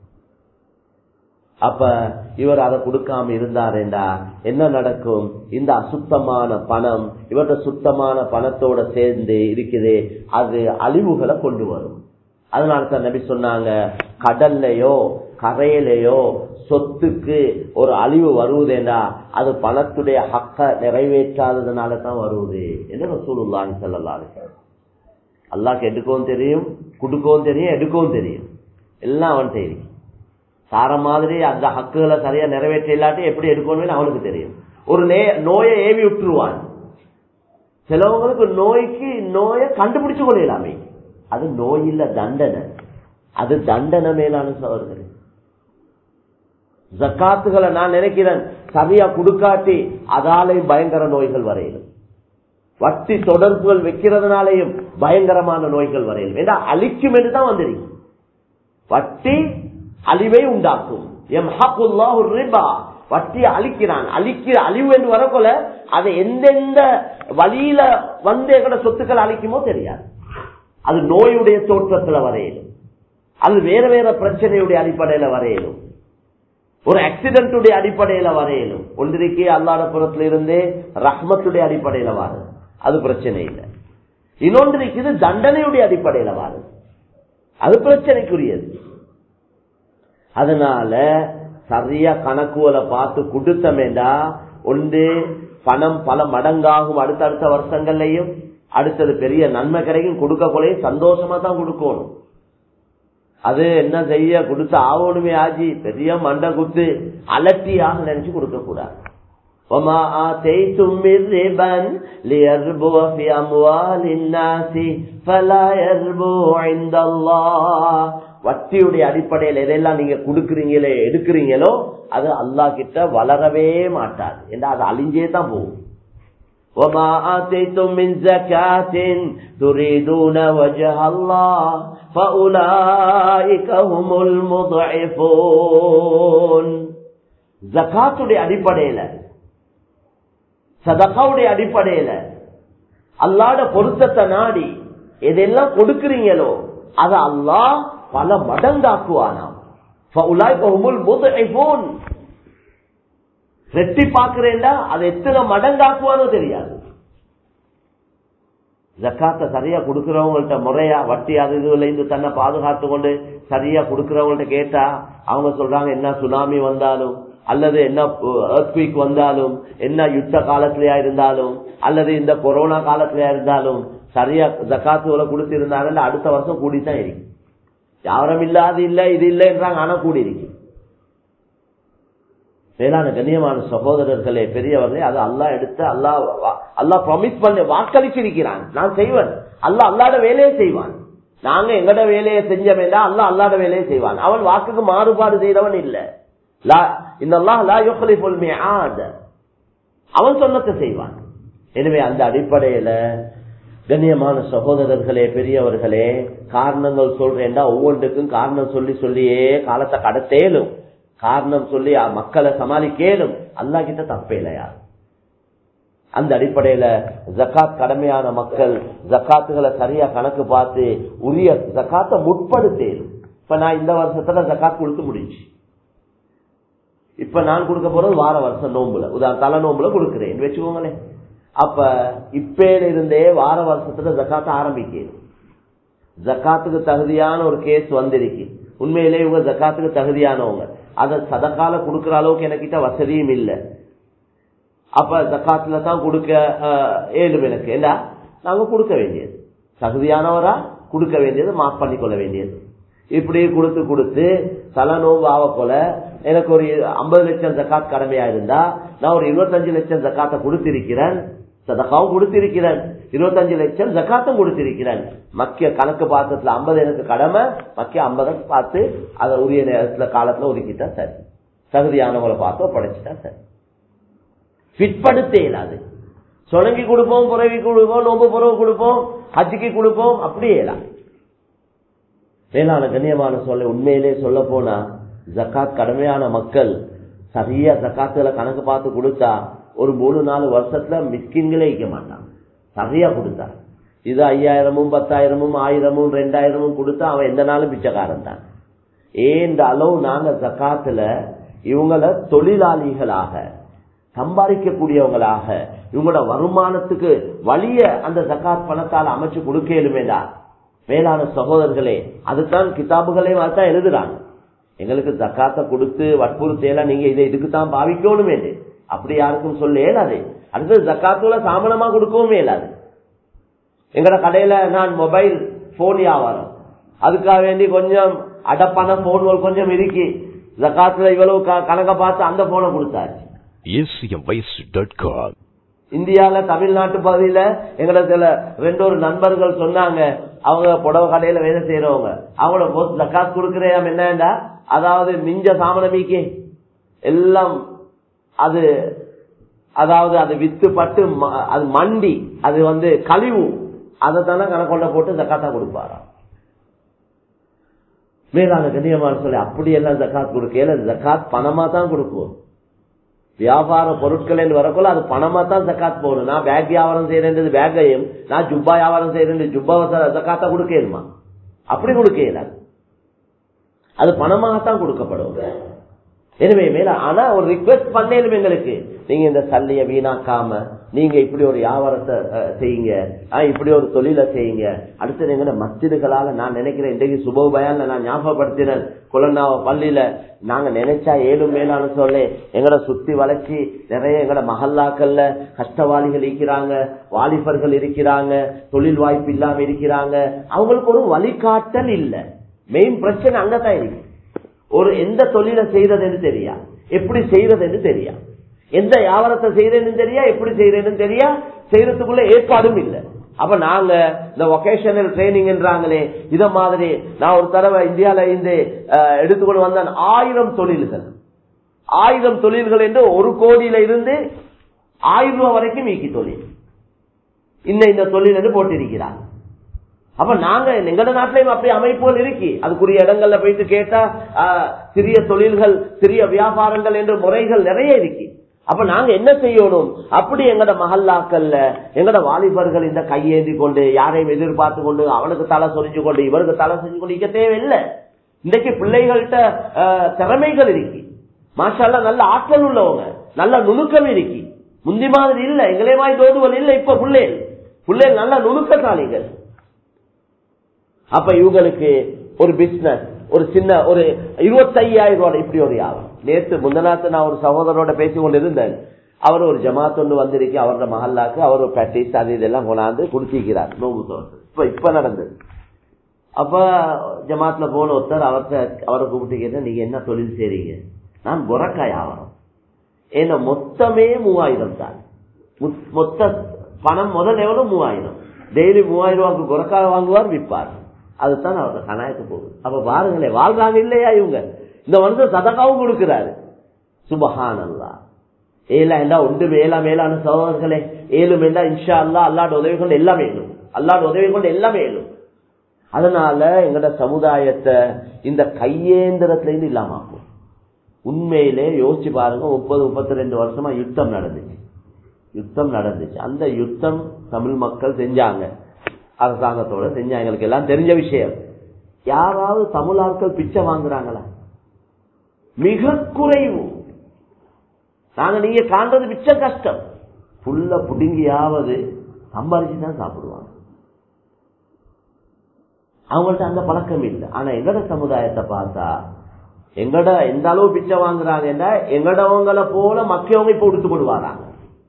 அப்ப இவர் அதை கொடுக்காம இருந்தாருண்டா என்ன நடக்கும் இந்த அசுத்தமான பணம் இவர்த சுத்தமான பணத்தோட சேர்ந்து இருக்குது அது அழிவுகளை கொண்டு வரும் அதனால தான் நபி சொன்னாங்க கடல்லையோ கரையிலையோ சொத்துக்கு ஒரு அழிவு வருவதேண்டா அது பணத்துடைய ஹக்க நிறைவேற்றாததுனால தான் வருவது என்று ரசூலுல்லான்னு சொல்லலாம் அல்லாக்கு எடுக்கவும் தெரியும் கொடுக்கவும் தெரியும் எடுக்கவும் தெரியும் எல்லாம் அவன் தெரியும் சார மாதிரி அந்த ஹக்குகளை சரியா நிறைவேற்ற இல்லாட்டி எப்படி எடுக்கணும்னு அவனுக்கு தெரியும் ஒரு நோயை ஏவி விட்டுருவான் சிலவங்களுக்கு நோய்க்கு நோயை கண்டுபிடிச்சு கொள்ளலாமே அது நோய் இல்ல தண்டனை அது தண்டனை மேலான சவர்கள் ஜக்காத்துகளை நான் நினைக்கிறேன் சரியா கொடுக்காட்டி அதாலையும் பயங்கர நோய்கள் வரையிலும் வட்டி தொடர்புகள் வைக்கிறதுனாலையும் பயங்கரமான நோய்கள் வரையிலும் ஏன்னா அழிக்கும் என்று தான் வந்திருக்கு வட்டி அழிவை உண்டாக்கும் எம் ரிபா வட்டி அழிக்கிறான் அழிக்கிற அழிவு என்று வரக்கொள்ள அதை எந்தெந்த வழியில வந்து எங்கட சொத்துக்கள் அழிக்குமோ தெரியாது அது நோயுடைய தோற்றத்துல வரையிலும் அது வேற வேற பிரச்சனையுடைய அடிப்படையில வரையிலும் ஒரு ஆக்சிடென்டுடைய அடிப்படையில வரையிலும் ஒன்றிருக்கே அல்லாத புறத்துல இருந்தே ரஹ்மத்துடைய அடிப்படையில வாரு அது பிரச்சனை இல்லை இன்னொன்று இருக்குது தண்டனையுடைய அடிப்படையில வாரு அது பிரச்சனைக்குரியது அதனால சரியா கணக்குகளை பார்த்து கொடுத்தமேண்டா ஒன்று பணம் பல மடங்காகும் அடுத்தடுத்த வருஷங்கள்லையும் அடுத்தது பெரிய நன்மை கிடைக்கும் கொடுக்க கொலையும் சந்தோஷமா தான் கொடுக்கணும் அது என்ன செய்ய கொடுத்து ஆகணுமே ஆஜி பெரிய மண்டை குத்து அலட்டியாக நினைச்சு கொடுக்க கூடாது وما آتيتم من ربا ليربو في أموال الناس فلا يربو عند الله வட்டியுடைய அடிப்படையில் எதெல்லாம் நீங்க கொடுக்கறீங்களே எடுக்கிறீங்களோ அது அல்லா கிட்ட வளரவே மாட்டாது ஏன்னா அது அழிஞ்சே தான் போகும் وما آتيتم من زكاة تريدون وجه الله فأولئك هم المضعفون ஜக்காத்துடைய அடிப்படையில சதகாவுடைய அடிப்படையில அல்லாட பொருத்தத்தை நாடி எதெல்லாம் கொடுக்கிறீங்களோ அதை அல்லாஹ் பல மடங்காக்குவானாம் ரெட்டி பாக்குறேன்டா அதை எத்தனை மடங்காக்குவானோ தெரியாது ஜக்காத்த சரியா கொடுக்கறவங்கள்ட்ட முறையா வட்டி அது இதுல இருந்து தன்னை பாதுகாத்து கொண்டு சரியா கொடுக்கறவங்கள்ட்ட கேட்டா அவங்க சொல்றாங்க என்ன சுனாமி வந்தாலும் அல்லது என்ன எர்த்குவிக் வந்தாலும் என்ன யுத்த காலத்திலயா இருந்தாலும் அல்லது இந்த கொரோனா காலத்திலயா இருந்தாலும் சரியா ஜக்காத்துகளை கொடுத்திருந்தாங்க அடுத்த வருஷம் கூடித்தான் இருக்கு யாரும் இல்லாது இல்ல இது இல்லைன்றாங்க ஆனா கூடி இருக்கு மேலான கண்ணியமான சகோதரர்களே பெரியவர்களே அது அல்லா எடுத்து அல்லா அல்லா ப்ராமிஸ் பண்ண வாக்களிச்சிருக்கிறான் நான் செய்வேன் அல்லா அல்லாட வேலையை செய்வான் நாங்க எங்கட வேலையை செஞ்சோம்னா அல்லா அல்லாட வேலையை செய்வான் அவன் வாக்குக்கு மாறுபாடு செய்தவன் இல்ல அவன் சொன்னத்தை செய்வான் எனவே அந்த அடிப்படையில கண்ணியமான சகோதரர்களே பெரியவர்களே காரணங்கள் சொல்றேன்டா ஒவ்வொன்றுக்கும் காரணம் சொல்லி சொல்லியே காலத்தை கடத்தேலும் காரணம் சொல்லி மக்களை சமாளிக்கேலும் அல்லா கிட்ட தப்பே இல்லையா அந்த அடிப்படையில ஜக்காத் கடமையான மக்கள் ஜக்காத்துகளை சரியா கணக்கு பார்த்து உரிய ஜக்காத்தை முற்படுத்தேன் இப்ப நான் இந்த வருஷத்துல ஜக்காத் கொடுத்து முடிஞ்சு இப்ப நான் கொடுக்க போறது வார வருஷம் நோம்புல உதாரண தலை நோம்புல கொடுக்கிறேன் வச்சுக்கோங்களேன் அப்ப இப்பேல இருந்தே வார வருஷத்துல ஜக்காத்த ஆரம்பிக்கணும் ஜக்காத்துக்கு தகுதியான ஒரு கேஸ் வந்திருக்கு உண்மையிலே இவங்க ஜக்காத்துக்கு தகுதியானவங்க அதை சதக்கால கொடுக்கற அளவுக்கு எனக்கிட்ட வசதியும் இல்லை அப்ப ஜக்காத்துல தான் கொடுக்க ஏழும் எனக்கு ஏண்டா நாங்க கொடுக்க வேண்டியது தகுதியானவரா கொடுக்க வேண்டியது மாஃப் பண்ணிக்கொள்ள வேண்டியது இப்படி கொடுத்து கொடுத்து தலை நோம்பு ஆக போல எனக்கு ஒரு ஐம்பது லட்சம் ஜக்காத் கடமையா இருந்தா நான் ஒரு இருபத்தஞ்சு லட்சம் ஜக்காத்தை கொடுத்திருக்கிறேன் சதக்காவும் கொடுத்திருக்கிறேன் இருபத்தஞ்சு லட்சம் ஜக்காத்தும் கொடுத்திருக்கிறேன் மக்கிய கணக்கு பார்த்ததுல ஐம்பது எனக்கு கடமை மக்கிய ஐம்பதை பார்த்து அதை உரிய நேரத்துல காலத்துல ஒதுக்கிட்டா சரி தகுதியானவங்களை பார்த்தோ படைச்சிட்டா சரி பிற்படுத்த இயலாது சொலங்கி கொடுப்போம் புறவி கொடுப்போம் நோம்பு புறவு கொடுப்போம் ஹஜ்ஜிக்கு கொடுப்போம் அப்படியே இயலாம் மேலான கண்ணியமான சொல்ல உண்மையிலே சொல்ல போனா ஜக்காத் கடமையான மக்கள் சரியா ஜக்காத்துல கணக்கு பார்த்து கொடுத்தா ஒரு மூணு நாலு வருஷத்துல மிஸ்கின்களே வைக்க மாட்டான் சரியா கொடுத்தா இது ஐயாயிரமும் பத்தாயிரமும் ஆயிரமும் ரெண்டாயிரமும் கொடுத்தா அவன் எந்த நாளும் பிச்சைக்காரன் தான் ஏன் அளவு நாங்க ஜக்காத்துல இவங்கள தொழிலாளிகளாக சம்பாதிக்கக்கூடியவங்களாக இவங்களோட வருமானத்துக்கு வழிய அந்த ஜக்காத் பணத்தால் அமைச்சு கொடுக்கலுமேடா மேலான சகோதரர்களே அதுதான் கிதாபுகளே தான் எழுதுறாங்க எங்களுக்கு ஜக்காத்தை கொடுத்து வற்புறுத்தையெல்லாம் நீங்க இதை இதுக்கு தான் பாவிக்கணும் அப்படி யாருக்கும் சொல்ல இயலாது அடுத்தது ஜக்காத்துல சாமனமா கொடுக்கவும் இயலாது எங்கட கடையில நான் மொபைல் போன் வியாபாரம் அதுக்காக வேண்டி கொஞ்சம் அடப்பான போன்கள் கொஞ்சம் இருக்கு ஜக்காத்துல இவ்வளவு கணக்க பார்த்து அந்த போனை கொடுத்தாச்சு acmvoice.com இந்தியால தமிழ்நாட்டு பகுதியில எங்களை சில ரெண்டு ஒரு நண்பர்கள் சொன்னாங்க அவங்க புடவை கடையில வேலை செய்யறவங்க அவங்கள ஜக்காத் கொடுக்கறையாம் என்னண்டா அதாவது மிஞ்ச சாமனமிக்கு எல்லாம் அது அதாவது அது வித்து பட்டு அது மண்டி அது வந்து கழிவு அதை தானே கணக்கொண்ட போட்டு ஜக்காத்தா கொடுப்பாராம் மேலான கண்ணியமான சொல்லி அப்படியெல்லாம் ஜக்காத் கொடுக்கல ஜக்காத் பணமா தான் கொடுப்போம் வியாபார பொருட்கள் வரக்குள்ள அது பணமா தான் ஜக்காத் போகணும் நான் பேக் வியாபாரம் செய்யறது பேக்கையும் நான் ஜுப்பா வியாபாரம் செய்யறது ஜுப்பாவை ஜக்காத்தா கொடுக்கணுமா அப்படி கொடுக்கல அது பணமாகத்தான் கொடுக்கப்படும் எனவே மேல ஆனா ஒரு ரிக்வெஸ்ட் பண்ணலும் எங்களுக்கு நீங்க இந்த சல்லிய வீணாக்காம நீங்க இப்படி ஒரு வியாபாரத்தை செய்யுங்க இப்படி ஒரு தொழிலை செய்யுங்க அடுத்தது எங்கட மஸ்ஜிதுகளால நான் நினைக்கிறேன் இன்றைக்கு சுப பயான்ல நான் ஞாபகப்படுத்தினேன் குலநாவ பள்ளியில நாங்க நினைச்சா ஏழும் மேலான சொல்ல எங்கட சுத்தி வளர்ச்சி நிறைய எங்கட மஹல்லாக்கள்ல கஷ்டவாளிகள் இருக்கிறாங்க வாலிபர்கள் இருக்கிறாங்க தொழில் வாய்ப்பு இல்லாம இருக்கிறாங்க அவங்களுக்கு ஒரு வழிகாட்டல் இல்ல மெயின் பிரச்சனை அங்கதான் இருக்கு ஒரு எந்த தொழிலை செய்யறதுன்னு தெரியா எப்படி செய்யறதுன்னு தெரியா எந்த வியாபாரத்தை செய்யறேன்னு தெரியா எப்படி செய்யறேன்னு தெரியா செய்யறதுக்குள்ள ஏற்பாடும் இல்லை அப்ப நாங்க இந்த ஒகேஷனல் ட்ரைனிங்ன்றாங்களே இத மாதிரி நான் ஒரு தடவை இந்தியால இருந்து எடுத்துக்கொண்டு வந்தேன் ஆயிரம் தொழில்கள் ஆயிரம் தொழில்கள் என்று ஒரு கோடியில இருந்து ஆயிரம் ரூபாய் வரைக்கும் மீக்கி தொழில் இன்ன இந்த தொழில் என்று போட்டிருக்கிறார் அப்ப நாங்க எங்கட நாட்டிலையும் அப்படி அமைப்புகள் இருக்கு அதுக்குரிய இடங்கள்ல போயிட்டு கேட்டா சிறிய தொழில்கள் சிறிய வியாபாரங்கள் என்ற முறைகள் நிறைய இருக்கு அப்ப நாங்க என்ன செய்யணும் அப்படி எங்கட மகல்லாக்கல்ல எங்கட வாலிபர்கள் இந்த கையேந்தி கொண்டு யாரையும் எதிர்பார்த்து கொண்டு அவனுக்கு தலை சொரிஞ்சு கொண்டு இவருக்கு தலை செஞ்சு கொண்டு இங்க தேவையில்லை இன்றைக்கு பிள்ளைகள்கிட்ட திறமைகள் இருக்கு மாஷால நல்ல ஆற்றல் உள்ளவங்க நல்ல நுணுக்கம் இருக்கு முந்தி மாதிரி இல்ல எங்களே மாதிரி தோதுவல் இல்ல இப்ப பிள்ளைகள் பிள்ளைகள் நல்ல நுணுக்கசாலிகள் அப்ப இவங்களுக்கு ஒரு பிசினஸ் ஒரு சின்ன ஒரு இருபத்தையாயிரம் ரூபாய் இப்படி ஒரு வியாபாரம் நேற்று முந்தநாத்து நான் ஒரு சகோதரோட பேசி கொண்டு இருந்தேன் அவர் ஒரு ஜமாத் ஒன்று வந்திருக்கு அவரோட மஹல்லாக்கு அவர் ஒரு பிராக்டிஸ் அது இதெல்லாம் கொண்டாந்து கொடுத்திருக்கிறார் நோம்பு தோற்று இப்ப இப்ப நடந்தது அப்ப ஜமாத்ல போன ஒருத்தர் அவர்கிட்ட அவரை கூப்பிட்டு கேட்டேன் நீங்க என்ன தொழில் செய்றீங்க நான் பொரக்கா வியாபாரம் ஏன்னா மொத்தமே மூவாயிரம் தான் மொத்த பணம் முதல் எவ்வளவு மூவாயிரம் டெய்லி மூவாயிரம் ரூபாய்க்கு குரக்காக வாங்குவார் விற்பார் அதுதான் அவரோட கணக்கு போகுது அப்ப பாருங்களேன் வாழ்றாங்க இல்லையா இவங்க இந்த வருஷம் சதகாவும் கொடுக்கிறாரு சுபஹானல்லா ஏலா எல்லா ஒன்று மேலா மேலான சகோதரர்களே ஏழும் என்றா இன்ஷா அல்லா அல்லாட உதவி கொண்டு எல்லாம் ஏழும் அல்லாட உதவி கொண்டு எல்லாம் ஏழும் அதனால எங்கட சமுதாயத்தை இந்த கையேந்திரத்துல இருந்து இல்லாம ஆக்கும் உண்மையிலே யோசிச்சு பாருங்க முப்பது முப்பத்தி ரெண்டு வருஷமா யுத்தம் நடந்துச்சு யுத்தம் நடந்துச்சு அந்த யுத்தம் தமிழ் மக்கள் செஞ்சாங்க அரசாங்கத்தோட செஞ்சாங்க எங்களுக்கு எல்லாம் தெரிஞ்ச விஷயம் யாராவது தமிழ் ஆட்கள் பிச்சை வாங்குறாங்களா மிக குறைவு நாங்க நீங்க காண்றது பிச்சை கஷ்டம் புல்ல புடுங்கியாவது சம்பாரிச்சு தான் சாப்பிடுவாங்க அவங்கள்ட்ட அந்த பழக்கம் இல்லை ஆனா எங்கட சமுதாயத்தை பார்த்தா எங்கட எந்த அளவு பிச்சை வாங்குறாங்கன்னா எங்கடவங்களை போல மக்கியவங்க இப்ப உடுத்து கொள்வாராங்க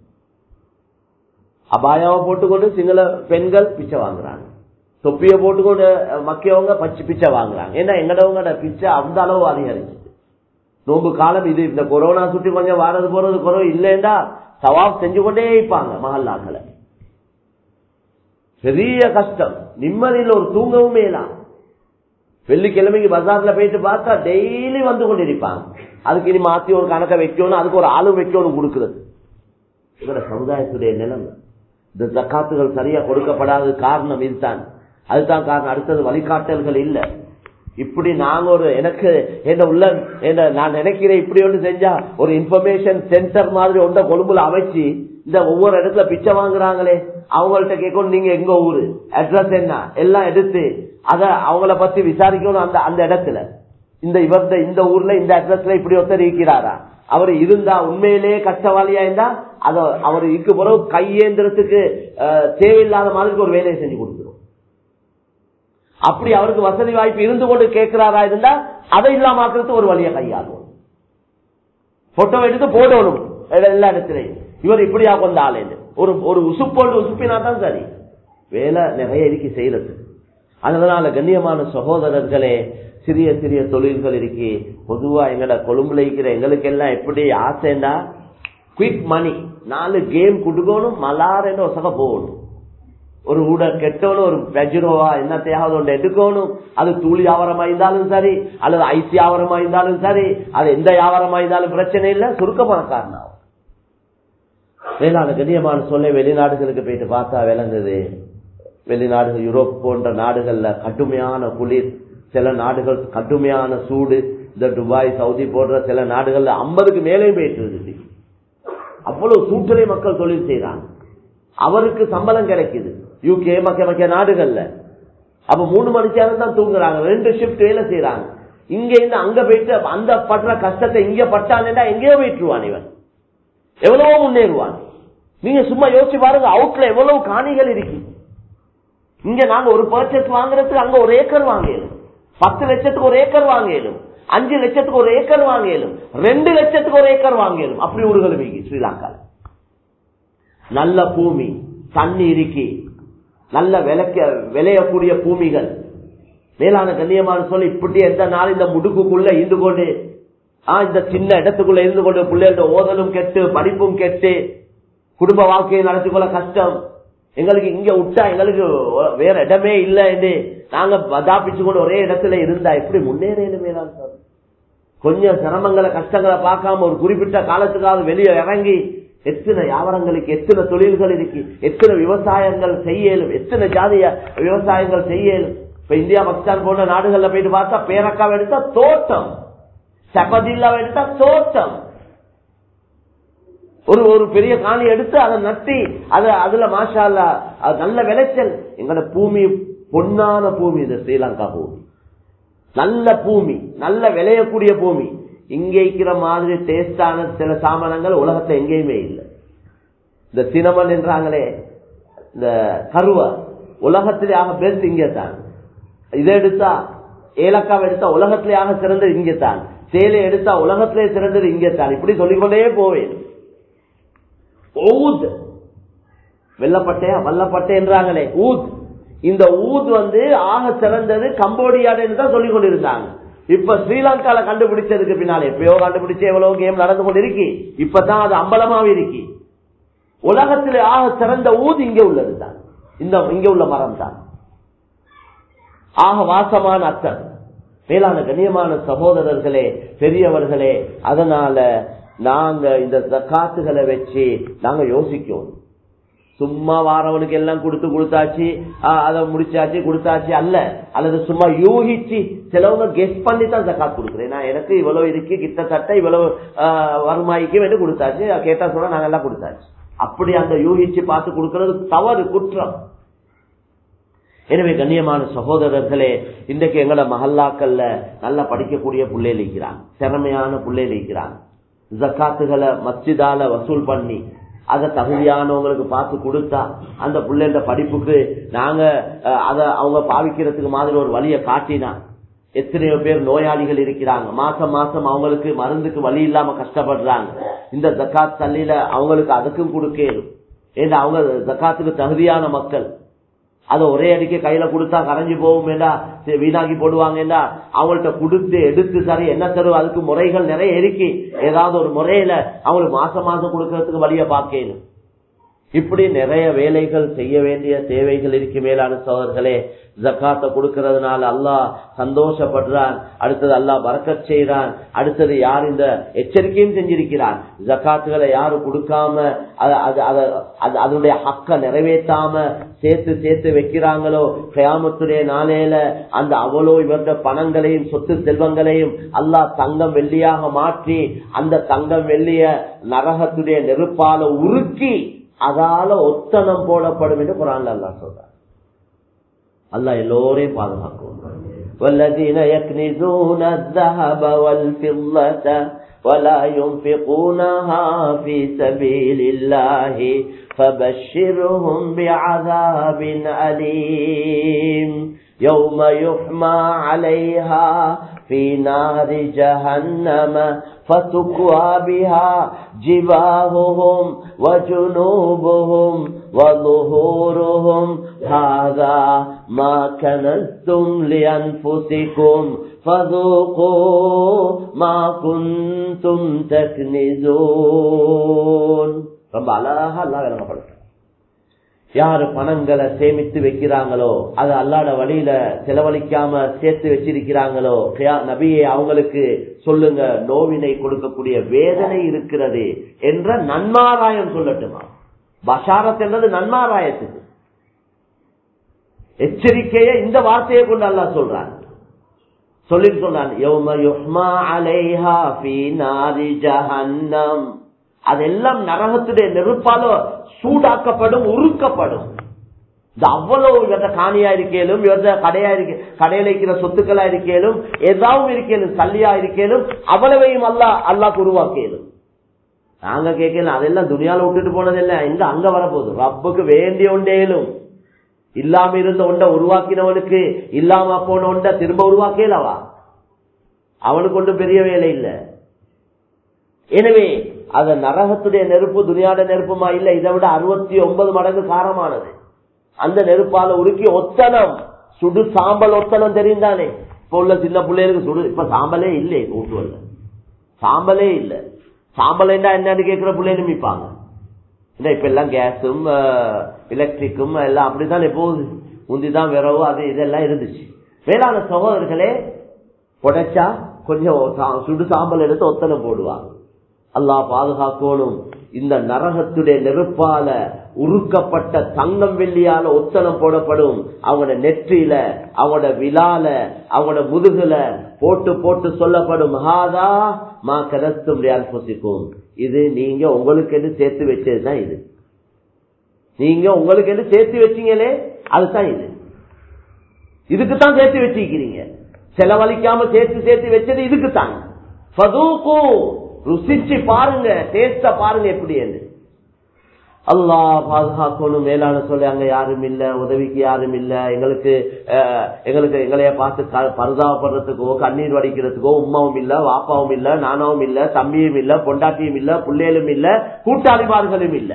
அபாயாவை போட்டுக்கொண்டு சிங்கள பெண்கள் பிச்சை வாங்குறாங்க தொப்பியை போட்டுக்கொண்டு மக்கியவங்க பச்சை பிச்சை வாங்குறாங்க ஏன்னா எங்கடவங்களோட பிச்சை அந்த அளவு அதிகரிச்சு நோம்பு காலம் இது இந்த கொரோனா சுற்றி கொஞ்சம் வாரது போறது குறவு இல்லைண்டா சவாப் செஞ்சு கொண்டே இருப்பாங்க மஹல்லாக்களை பெரிய கஷ்டம் நிம்மதியில் ஒரு தூங்கவும் மேலாம் வெள்ளிக்கிழமைக்கு பஜார்ல போயிட்டு பார்த்தா டெய்லி வந்து கொண்டிருப்பாங்க அதுக்கு இனி மாத்தி ஒரு கணக்கை வைக்கணும் அதுக்கு ஒரு ஆளு வைக்கணும் கொடுக்கிறது இதோட சமுதாயத்துடைய நிலைமை இந்த ஜக்காத்துகள் சரியா கொடுக்கப்படாத காரணம் இதுதான் அதுதான் காரணம் அடுத்தது வழிகாட்டல்கள் இல்ல இப்படி நாங்க ஒரு எனக்கு என்ன உள்ள என்ன நான் நினைக்கிறேன் இப்படி ஒன்று செஞ்சா ஒரு இன்ஃபர்மேஷன் சென்டர் மாதிரி ஒன்றை கொழும்புல அமைச்சு இந்த ஒவ்வொரு இடத்துல பிச்சை வாங்குறாங்களே அவங்கள்ட்ட கேட்கணும் நீங்க எங்க ஊரு அட்ரஸ் என்ன எல்லாம் எடுத்து அத அவங்கள பத்தி விசாரிக்கணும் அந்த அந்த இடத்துல இந்த இவர்த இந்த ஊர்ல இந்த அட்ரஸ்ல இப்படி ஒருத்தர் இருக்கிறாரா அவர் இருந்தா உண்மையிலேயே கஷ்டவாளியா இருந்தா அத அவர் இருக்கு பிறகு கையேந்திரத்துக்கு தேவையில்லாத மாதிரி ஒரு வேலையை செஞ்சு கொடுத்துரும் அப்படி அவருக்கு வசதி வாய்ப்பு இருந்து கொண்டு கேட்கிறாரா இருந்தா அதை இல்லாமக்கிறதுக்கு ஒரு வழியை கையாளும் போட்டோ எடுத்து போடணும் எல்லா இடத்துலையும் இவர் இப்படியா கொண்ட ஆளு ஒரு ஒரு உசுப்போண்டு உசுப்பினா தான் சரி வேலை நிறைய இருக்கு செய்யறது அதனால கண்ணியமான சகோதரர்களே சிறிய சிறிய தொழில்கள் இருக்கு பொதுவா எங்கட கொழும்புல இருக்கிற எங்களுக்கு எல்லாம் எப்படி ஆசைண்டா குவிக் மணி நாலு கேம் கொடுக்கணும் மலார் ஒசக போகணும் ஒரு ஊட கெட்டோனும் ஒரு பெஜ்ரோவா என்னத்தையாவது ஒன்று எடுக்கணும் அது தூளி வியாபாரமா இருந்தாலும் சரி அல்லது ஐசி வியாபாரமா இருந்தாலும் சரி அது எந்த வியாபாரமா இருந்தாலும் பிரச்சனை இல்லை சுருக்க பணக்காரன் ஆகும் வேளாண் கண்ணியமான சொல்ல வெளிநாடுகளுக்கு போயிட்டு பார்த்தா விளங்குது வெளிநாடுகள் யூரோப் போன்ற நாடுகள்ல கடுமையான குளிர் சில நாடுகள் கடுமையான சூடு இந்த துபாய் சவுதி போன்ற சில நாடுகள்ல ஐம்பதுக்கு மேலே போயிட்டு இருக்கு அவ்வளவு சூட்டலை மக்கள் தொழில் செய்யறாங்க அவருக்கு சம்பளம் கிடைக்குது யூகே மக்க மக்க நாடுகள்ல அப்ப மூணு மணி நேரம் தான் தூங்குறாங்க ரெண்டு ஷிப்ட் வேலை செய்யறாங்க இங்க இருந்து அங்க போயிட்டு அந்த படுற கஷ்டத்தை இங்க பட்டான்டா எங்கேயோ போயிட்டுருவான் இவன் எவ்வளவோ முன்னேறுவான் நீங்க சும்மா யோசிச்சு பாருங்க அவுட்ல எவ்வளவு காணிகள் இருக்கு இங்க நாங்க ஒரு பர்ச்சேஸ் வாங்குறதுக்கு அங்க ஒரு ஏக்கர் வாங்கலும் பத்து லட்சத்துக்கு ஒரு ஏக்கர் வாங்கலும் அஞ்சு லட்சத்துக்கு ஒரு ஏக்கர் வாங்கலும் ரெண்டு லட்சத்துக்கு ஒரு ஏக்கர் வாங்கலும் அப்படி ஊர்கள் இருக்கு ஸ்ரீலங்கால நல்ல பூமி தண்ணி இருக்கி நல்ல விளைக்க விளையக்கூடிய பூமிகள் மேலான கண்ணியமான சொல்லி இப்படி எந்த நாள் இந்த முடுக்குக்குள்ள இருந்து கொண்டு ஆஹ் இந்த சின்ன இடத்துக்குள்ள இருந்து கொண்டு பிள்ளைகளோட ஓதலும் கெட்டு படிப்பும் கெட்டு குடும்ப வாழ்க்கையை நடத்திக்கொள்ள கஷ்டம் எங்களுக்கு இங்க விட்டா எங்களுக்கு வேற இடமே இல்லை என்று நாங்க பதாபிச்சு கொண்டு ஒரே இடத்துல இருந்தா எப்படி முன்னேறேன்னு மேலான சார் கொஞ்சம் சிரமங்களை கஷ்டங்களை பார்க்காம ஒரு குறிப்பிட்ட காலத்துக்காவது வெளியே இறங்கி எத்தனை வியாபாரங்களுக்கு எத்தனை தொழில்கள் இருக்கு எத்தனை விவசாயங்கள் செய்யலும் எத்தனை ஜாதிய விவசாயங்கள் செய்யலும் இப்ப இந்தியா பாகிஸ்தான் போன்ற நாடுகள்ல போயிட்டு பார்த்தா பேரக்காவை எடுத்தா தோட்டம் சபதில்லாவை எடுத்தா தோட்டம் ஒரு ஒரு பெரிய காணி எடுத்து அதை நட்டி அது அதுல மாஷா அது நல்ல விளைச்சல் எங்களோட பூமி பொன்னான பூமி இது ஸ்ரீலங்கா பூமி நல்ல பூமி நல்ல விளையக்கூடிய பூமி இங்க இருக்கிற மாதிரி டேஸ்டான சில சாமானங்கள் உலகத்துல எங்கேயுமே இல்லை இந்த சினமன் என்றாங்களே இந்த கருவா உலகத்திலே ஆக பெஸ்ட் இங்கே தான் இதை எடுத்தா ஏலக்காவை எடுத்தா உலகத்திலே ஆக சிறந்தது இங்கே தான் சேலை எடுத்தா உலகத்திலே சிறந்தது இங்கே தான் இப்படி சொல்லிக்கொண்டே போவேன் ஊத் வெள்ளப்பட்டையா வல்லப்பட்டை என்றாங்களே ஊத் இந்த ஊத் வந்து ஆக சிறந்தது கம்போடியான்னு தான் சொல்லிக் கொண்டிருந்தாங்க இப்ப ஸ்ரீலங்கால கண்டுபிடிச்சதுக்கு பின்னால எப்பயோ கண்டுபிடிச்ச எவ்வளவு கேம் நடந்து கொண்டு இருக்கு இப்பதான் அது அம்பலமாவே இருக்கு உலகத்தில் ஆக சிறந்த ஊது இங்க உள்ளது தான் இந்த இங்க உள்ள மரம் தான் ஆக வாசமான அத்தர் மேலான கண்ணியமான சகோதரர்களே பெரியவர்களே அதனால நாங்க இந்த காசுகளை வச்சு நாங்க யோசிக்கணும் சும்மா வாரவனுக்கு எல்லாம் கொடுத்து கொடுத்தாச்சு அதை முடிச்சாச்சு கொடுத்தாச்சு அல்ல அல்லது சும்மா யூகிச்சு சிலவங்க கெஸ்ட் பண்ணி தான் ஜக்காத் கொடுக்குறேன் நான் எனக்கு இவ்வளவு இருக்கு கிட்டத்தட்ட இவ்வளவு வருமாய்க்கு வேண்டி கொடுத்தாச்சு கேட்டா சொன்னா நாங்க எல்லாம் கொடுத்தாச்சு அப்படி அந்த யூகிச்சு பார்த்து கொடுக்கிறது தவறு குற்றம் எனவே கண்ணியமான சகோதரர்களே இன்றைக்கு எங்கட மஹல்லாக்கள்ல நல்லா படிக்கக்கூடிய புள்ளை இருக்கிறாங்க திறமையான புள்ளை இருக்கிறாங்க ஜக்காத்துகளை மஸ்ஜிதால வசூல் பண்ணி அதை தகுதியானவங்களுக்கு பார்த்து கொடுத்தா அந்த பிள்ளைன்ற படிப்புக்கு நாங்க அதை அவங்க பாவிக்கிறதுக்கு மாதிரி ஒரு வழியை காட்டினா எத்தனையோ பேர் நோயாளிகள் இருக்கிறாங்க மாசம் மாசம் அவங்களுக்கு மருந்துக்கு வழி இல்லாம கஷ்டப்படுறாங்க இந்த ஜக்காத் தள்ளியில அவங்களுக்கு அதுக்கும் கொடுக்கணும் ஏன்னா அவங்க ஜக்காத்துக்கு தகுதியான மக்கள் அதை ஒரே அடிக்க கையில கொடுத்தா கரைஞ்சு போகும் வீணாக்கி போடுவாங்க அவங்கள்ட்ட கொடுத்து எடுத்து சரி என்ன தரும் அதுக்கு முறைகள் நிறைய இருக்கு ஏதாவது ஒரு முறையில அவங்களுக்கு மாசம் மாசம் கொடுக்கறதுக்கு வழிய பார்க்கணும் இப்படி நிறைய வேலைகள் செய்ய வேண்டிய தேவைகள் இருக்கு மேலான சோதர்களே ஜக்காத்த கொடுக்கறதுனால அல்லாஹ் சந்தோஷப்படுறான் அடுத்தது அல்லாஹ் வரக்கச் செய்யறான் அடுத்தது யார் இந்த எச்சரிக்கையும் செஞ்சிருக்கிறான் ஜக்காத்துகளை யாரு கொடுக்காம அதனுடைய ஹக்க நிறைவேற்றாம சேர்த்து சேர்த்து வைக்கிறாங்களோ கயாமத்துடைய நாளையில அந்த அவ்வளோ இவருடைய பணங்களையும் சொத்து செல்வங்களையும் அல்லாஹ் தங்கம் வெள்ளியாக மாற்றி அந்த தங்கம் வெள்ளிய நரகத்துடைய நெருப்பால உருக்கி அதால ஒத்தனம் போடப்படும் என்று குரான் அல்லா சொல்றார் அல்லா எல்லோரையும் பாதுகாக்கும் والذين يكنزون الذهب والفضة ولا ينفقونها في سبيل الله فبشرهم بعذاب أليم يوم يحمى عليها في نار جهنم فتكوى بها جباههم وجنوبهم وظهورهم هذا ما كنزتم لأنفسكم فذوقوا ما كنتم تكنزون ரொம்ப அழகா அல்லா விளங்கப்படுத்த யாரு பணங்களை சேமித்து வைக்கிறாங்களோ அது அல்லாட வழியில செலவழிக்காம சேர்த்து வச்சிருக்கிறாங்களோ நபியை அவங்களுக்கு சொல்லுங்க நோவினை கொடுக்கக்கூடிய வேதனை இருக்கிறது என்ற நன்மாராயம் சொல்லட்டுமா பஷாரத் என்றது நன்மாராயத்துக்கு எச்சரிக்கையை இந்த வார்த்தையை கொண்டு அல்லா சொல்றான் சொல்லிட்டு சொல்றான் அதெல்லாம் நரகத்துடைய நெருப்பால சூடாக்கப்படும் உருக்கப்படும் இந்த அவ்வளவு இவர்த காணியா இருக்கேலும் இவர்த கடையா இருக்க கடையில இருக்கிற சொத்துக்களா இருக்கேலும் ஏதாவது இருக்கேலும் சல்லியா இருக்கேலும் அவ்வளவையும் அல்லா அல்லாக்கு உருவாக்கேலும் நாங்க கேட்கல அதெல்லாம் துணியால விட்டுட்டு போனதில்ல எங்க அங்க வரப்போகுது ரப்புக்கு வேண்டிய ஒன்றேலும் இல்லாம இருந்த ஒன்றை உருவாக்கினவனுக்கு இல்லாம போன ஒன்றை திரும்ப உருவாக்கலவா அவனுக்கு ஒன்றும் பெரிய வேலை இல்லை எனவே அத நரகத்துடைய நெருப்பு துணியாட நெருப்புமா இல்ல இதை விட அறுபத்தி ஒன்பது மடங்கு காரமானது அந்த நெருப்பால உருக்கி ஒத்தனம் சுடு சாம்பல் ஒத்தனம் தெரியும் தானே இப்ப உள்ள சின்ன பிள்ளைகளுக்கு சுடு இப்ப சாம்பலே இல்லை ஊட்டுவல்ல சாம்பலே இல்ல சாம்பல் என்னன்னு கேட்கிற பிள்ளைகளும் மிப்பாங்க இப்ப எல்லாம் கேஸும் எலக்ட்ரிக்கும் எல்லாம் அப்படித்தானே போகுது முந்திதான் விரவு அது இதெல்லாம் இருந்துச்சு வேளாண் சகோதரர்களே புடைச்சா கொஞ்சம் சுடு சாம்பல் எடுத்து ஒத்தனை போடுவாங்க அல்லா பாதுகாக்கணும் இந்த நரகத்துடைய நெருப்பால உருக்கப்பட்ட தங்கம் வெள்ளியால ஒத்தனம் போடப்படும் அவங்களோட நெற்றியில அவங்களோட விழால அவங்களோட முதுகுல போட்டு போட்டு சொல்லப்படும் ஹாதா மா கதத்தும் புசிக்கும் இது நீங்க உங்களுக்கு என்று சேர்த்து வச்சதுதான் இது நீங்க உங்களுக்கு என்று சேர்த்து வச்சீங்களே அதுதான் இது இதுக்குத்தான் சேர்த்து வச்சிருக்கிறீங்க செலவழிக்காம சேர்த்து சேர்த்து வச்சது இதுக்குத்தான் ருசிச்சு பாருங்க டேஸ்ட பாருங்க எப்படி என்று அல்லா பாதுகாக்கணும் மேலான சொல்ல அங்க யாரும் இல்ல உதவிக்கு யாரும் இல்ல எங்களுக்கு எங்களுக்கு எங்களைய பார்த்து பரிதாபப்படுறதுக்கோ கண்ணீர் வடிக்கிறதுக்கோ உமாவும் இல்ல வாப்பாவும் இல்ல நானாவும் இல்ல தம்பியும் இல்ல பொண்டாட்டியும் இல்ல பிள்ளைகளும் இல்ல கூட்டாளிமார்களும் இல்ல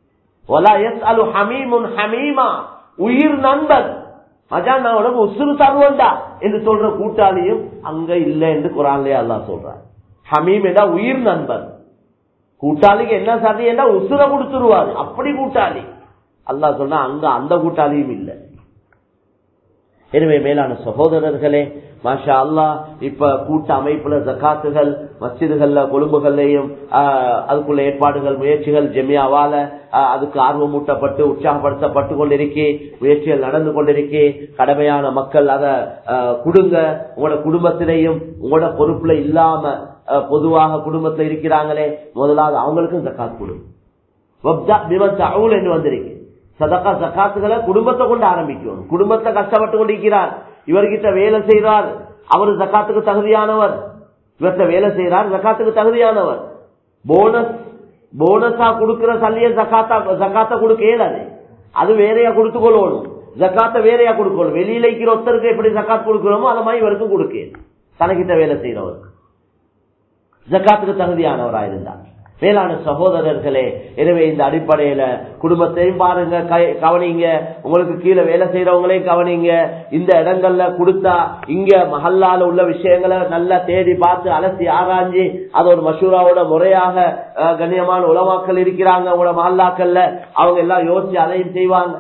ஹமீமா உயிர் நண்பன் மஜான் நான் உனக்கு உசுறு தருவண்டா என்று சொல்ற கூட்டாளியும் அங்க இல்ல என்று குரான்லயே அல்லா சொல்றான் ஹமீம் என்றா உயிர் நண்பன் கூட்டாளிக்கு என்ன சதி என்றா உசுர கொடுத்துருவாரு அப்படி கூட்டாளி அல்லா சொன்னா அங்க அந்த கூட்டாளியும் இல்லை எனவே மேலான சகோதரர்களே மாஷா அல்லா இப்ப கூட்ட அமைப்புல ஜக்காத்துகள் மஸ்ஜிதுகள்ல கொழும்புகள்லையும் அதுக்குள்ள ஏற்பாடுகள் முயற்சிகள் ஜெமியாவால அதுக்கு ஆர்வம் ஊட்டப்பட்டு உற்சாகப்படுத்தப்பட்டு கொண்டிருக்கே முயற்சிகள் நடந்து கொண்டிருக்கே கடமையான மக்கள் அத கொடுங்க உங்களோட குடும்பத்திலையும் உங்களோட பொறுப்புல இல்லாம பொதுவாக குடும்பத்துல இருக்கிறாங்களே முதலாவது அவங்களுக்கும் ஜக்காத் கொடுங்க என்று வந்திருக்கு சதக்கா சக்காத்துகளை குடும்பத்தை கொண்டு ஆரம்பிக்கும் குடும்பத்தை கஷ்டப்பட்டு கொண்டிருக்கிறார் இவர்கிட்ட வேலை செய்கிறார் அவர் ஜக்காத்துக்கு தகுதியானவர் இவர்கிட்ட வேலை செய்கிறார் ஜக்காத்துக்கு தகுதியானவர் போனஸ் போனஸா கொடுக்கிற சல்லிய ஜக்காத்தா ஜக்காத்த கொடுக்க இயலாது அது வேறையா கொடுத்து கொள்ளணும் ஜக்காத்த வேறையா கொடுக்கணும் வெளியில இருக்கிற ஒருத்தருக்கு எப்படி ஜக்காத் கொடுக்கிறோமோ அந்த மாதிரி இவருக்கும் கொடுக்க தனக்கிட்ட வேலை செய்யறவர் ஜக்காத்துக்கு தகுதியானவராக இருந்தார் மேலான சகோதரர்களே எனவே இந்த அடிப்படையில குடும்பத்தையும் பாருங்க கவனிங்க உங்களுக்கு கீழே வேலை செய்யறவங்களையும் கவனிங்க இந்த இடங்கள்ல கொடுத்தா இங்க மஹல்லால உள்ள விஷயங்களை நல்லா தேடி பார்த்து அலசி ஆராய்ஞ்சி அது ஒரு மசூராவோட முறையாக கண்ணியமான உலமாக்கள் இருக்கிறாங்க உங்களோட மஹல்லாக்கள்ல அவங்க எல்லாம் யோசிச்சு அதையும் செய்வாங்க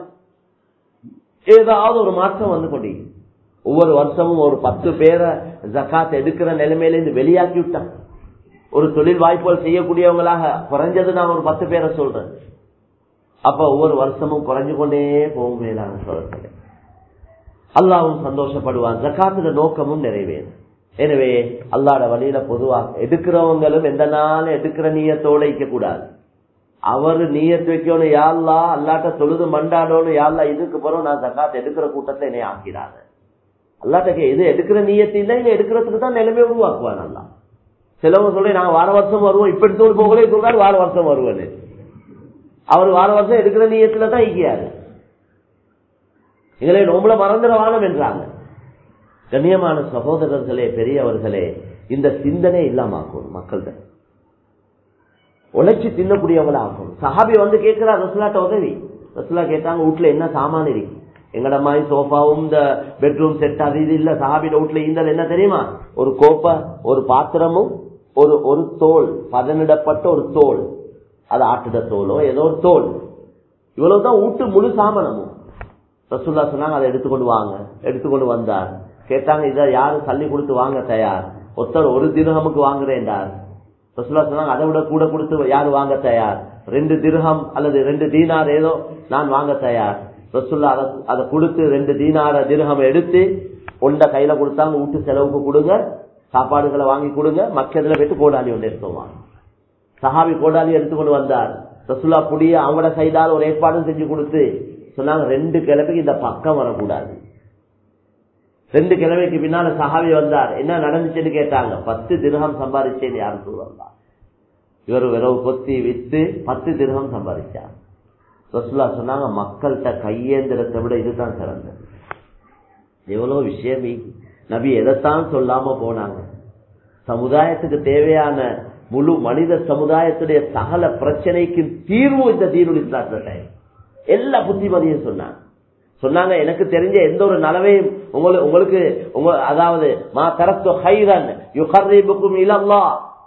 ஏதாவது ஒரு மாற்றம் வந்து கொண்டீங்க ஒவ்வொரு வருஷமும் ஒரு பத்து பேரை ஜக்காத் எடுக்கிற நிலைமையில இருந்து வெளியாக்கி விட்டாங்க ஒரு தொழில் வாய்ப்புகள் செய்யக்கூடியவங்களாக குறைஞ்சது நான் ஒரு பத்து பேரை சொல்றேன் அப்ப ஒவ்வொரு வருஷமும் குறைஞ்சு கொண்டே போகும் மேலான சொல்றேன் அல்லாவும் சந்தோஷப்படுவான் ஜக்காத்துல நோக்கமும் நிறைவேறும் எனவே அல்லாட வழியில பொதுவாக எடுக்கிறவங்களும் எந்த நாள் எடுக்கிற நீயத்தோட வைக்க கூடாது அவரு நீயத்து வைக்கணும் யாழ்லா அல்லாட்ட தொழுது மண்டாடணும் யாழ்லா இதுக்கு பிறகு நான் ஜக்காத் எடுக்கிற கூட்டத்தை என்னை ஆக்கிறாங்க அல்லாட்ட இது எடுக்கிற நீயத்தின் இதை எடுக்கிறதுக்கு தான் நிலைமை உருவாக்குவான் அல்லா சிலவங்க சொல்ல நாங்க வார வருஷம் வருவோம் இப்ப எடுத்து போகலே சொல்றாரு வார வருஷம் வருவேன் அவர் வார வருஷம் எடுக்கிற நீயத்துல தான் ஈக்கியாரு எங்களை நோம்புல மறந்துட வானம் என்றாங்க கண்ணியமான சகோதரர்களே பெரியவர்களே இந்த சிந்தனை இல்லாமக்கும் மக்கள்கிட்ட உழைச்சி தின்னக்கூடியவங்களா ஆகும் சஹாபி வந்து கேட்கிறா ரசுலாட்ட உதவி ரசுலா கேட்டாங்க வீட்டுல என்ன சாமான் இருக்கு எங்கட மாதிரி சோஃபாவும் இந்த பெட்ரூம் செட் அது இது இல்ல சஹாபிட வீட்டுல இருந்தது என்ன தெரியுமா ஒரு கோப்பை ஒரு பாத்திரமும் ஒரு ஒரு தோல் பதனிடப்பட்ட ஒரு தோல் அது ஆட்டுட தோலோ ஏதோ ஒரு தோல் இவ்வளவுதான் வீட்டு முழு சாமனமும் ரசுல்லா சொன்னாங்க அதை எடுத்துக்கொண்டு வாங்க எடுத்துக்கொண்டு வந்தார் கேட்டாங்க இதை யாரு தள்ளி கொடுத்து வாங்க தயார் ஒருத்தர் ஒரு திருகமுக்கு வாங்குறேன்டார் ரசுல்லா சொன்னாங்க அதை விட கூட கொடுத்து யாரு வாங்க தயார் ரெண்டு திருகம் அல்லது ரெண்டு தீனார் ஏதோ நான் வாங்க தயார் ரசுல்லா அதை அதை கொடுத்து ரெண்டு தீனார திருகம் எடுத்து ஒண்ட கையில கொடுத்தாங்க வீட்டு செலவுக்கு கொடுங்க சாப்பாடுகளை வாங்கி கொடுங்க மக்கத்துல போயிட்டு கோடாலி ஒன்று எடுத்துவாங்க சஹாபி கோடாலி எடுத்துக்கொண்டு வந்தார் ரசுல்லா புடிய அவங்களோட சைடால் ஒரு ஏற்பாடும் செஞ்சு கொடுத்து சொன்னாங்க ரெண்டு கிழமைக்கு இந்த பக்கம் வரக்கூடாது ரெண்டு கிழமைக்கு பின்னால சஹாபி வந்தார் என்ன நடந்துச்சுன்னு கேட்டாங்க பத்து திருகம் சம்பாதிச்சேன்னு யாரும் சொல்லுவாங்க இவர் விரவு கொத்தி வித்து பத்து திருகம் சம்பாதிச்சார் ரசுல்லா சொன்னாங்க மக்கள்கிட்ட கையேந்திரத்தை விட இதுதான் சிறந்தது எவ்வளவு விஷயம் நபி எதைத்தான் சொல்லாம போனாங்க சமுதாயத்துக்கு தேவையான முழு மனித சமுதாயத்துடைய சகல பிரச்சனைக்கு தீர்வு இந்த தீர்வு இஸ்லாத்துல எல்லா புத்திமதியும் சொன்னாங்க சொன்னாங்க எனக்கு தெரிஞ்ச எந்த ஒரு நலவையும் உங்களுக்கு உங்களுக்கு உங்க அதாவது மா தரத்து ஹைரன் யுகர்ரிபுக்கும் இலல்லா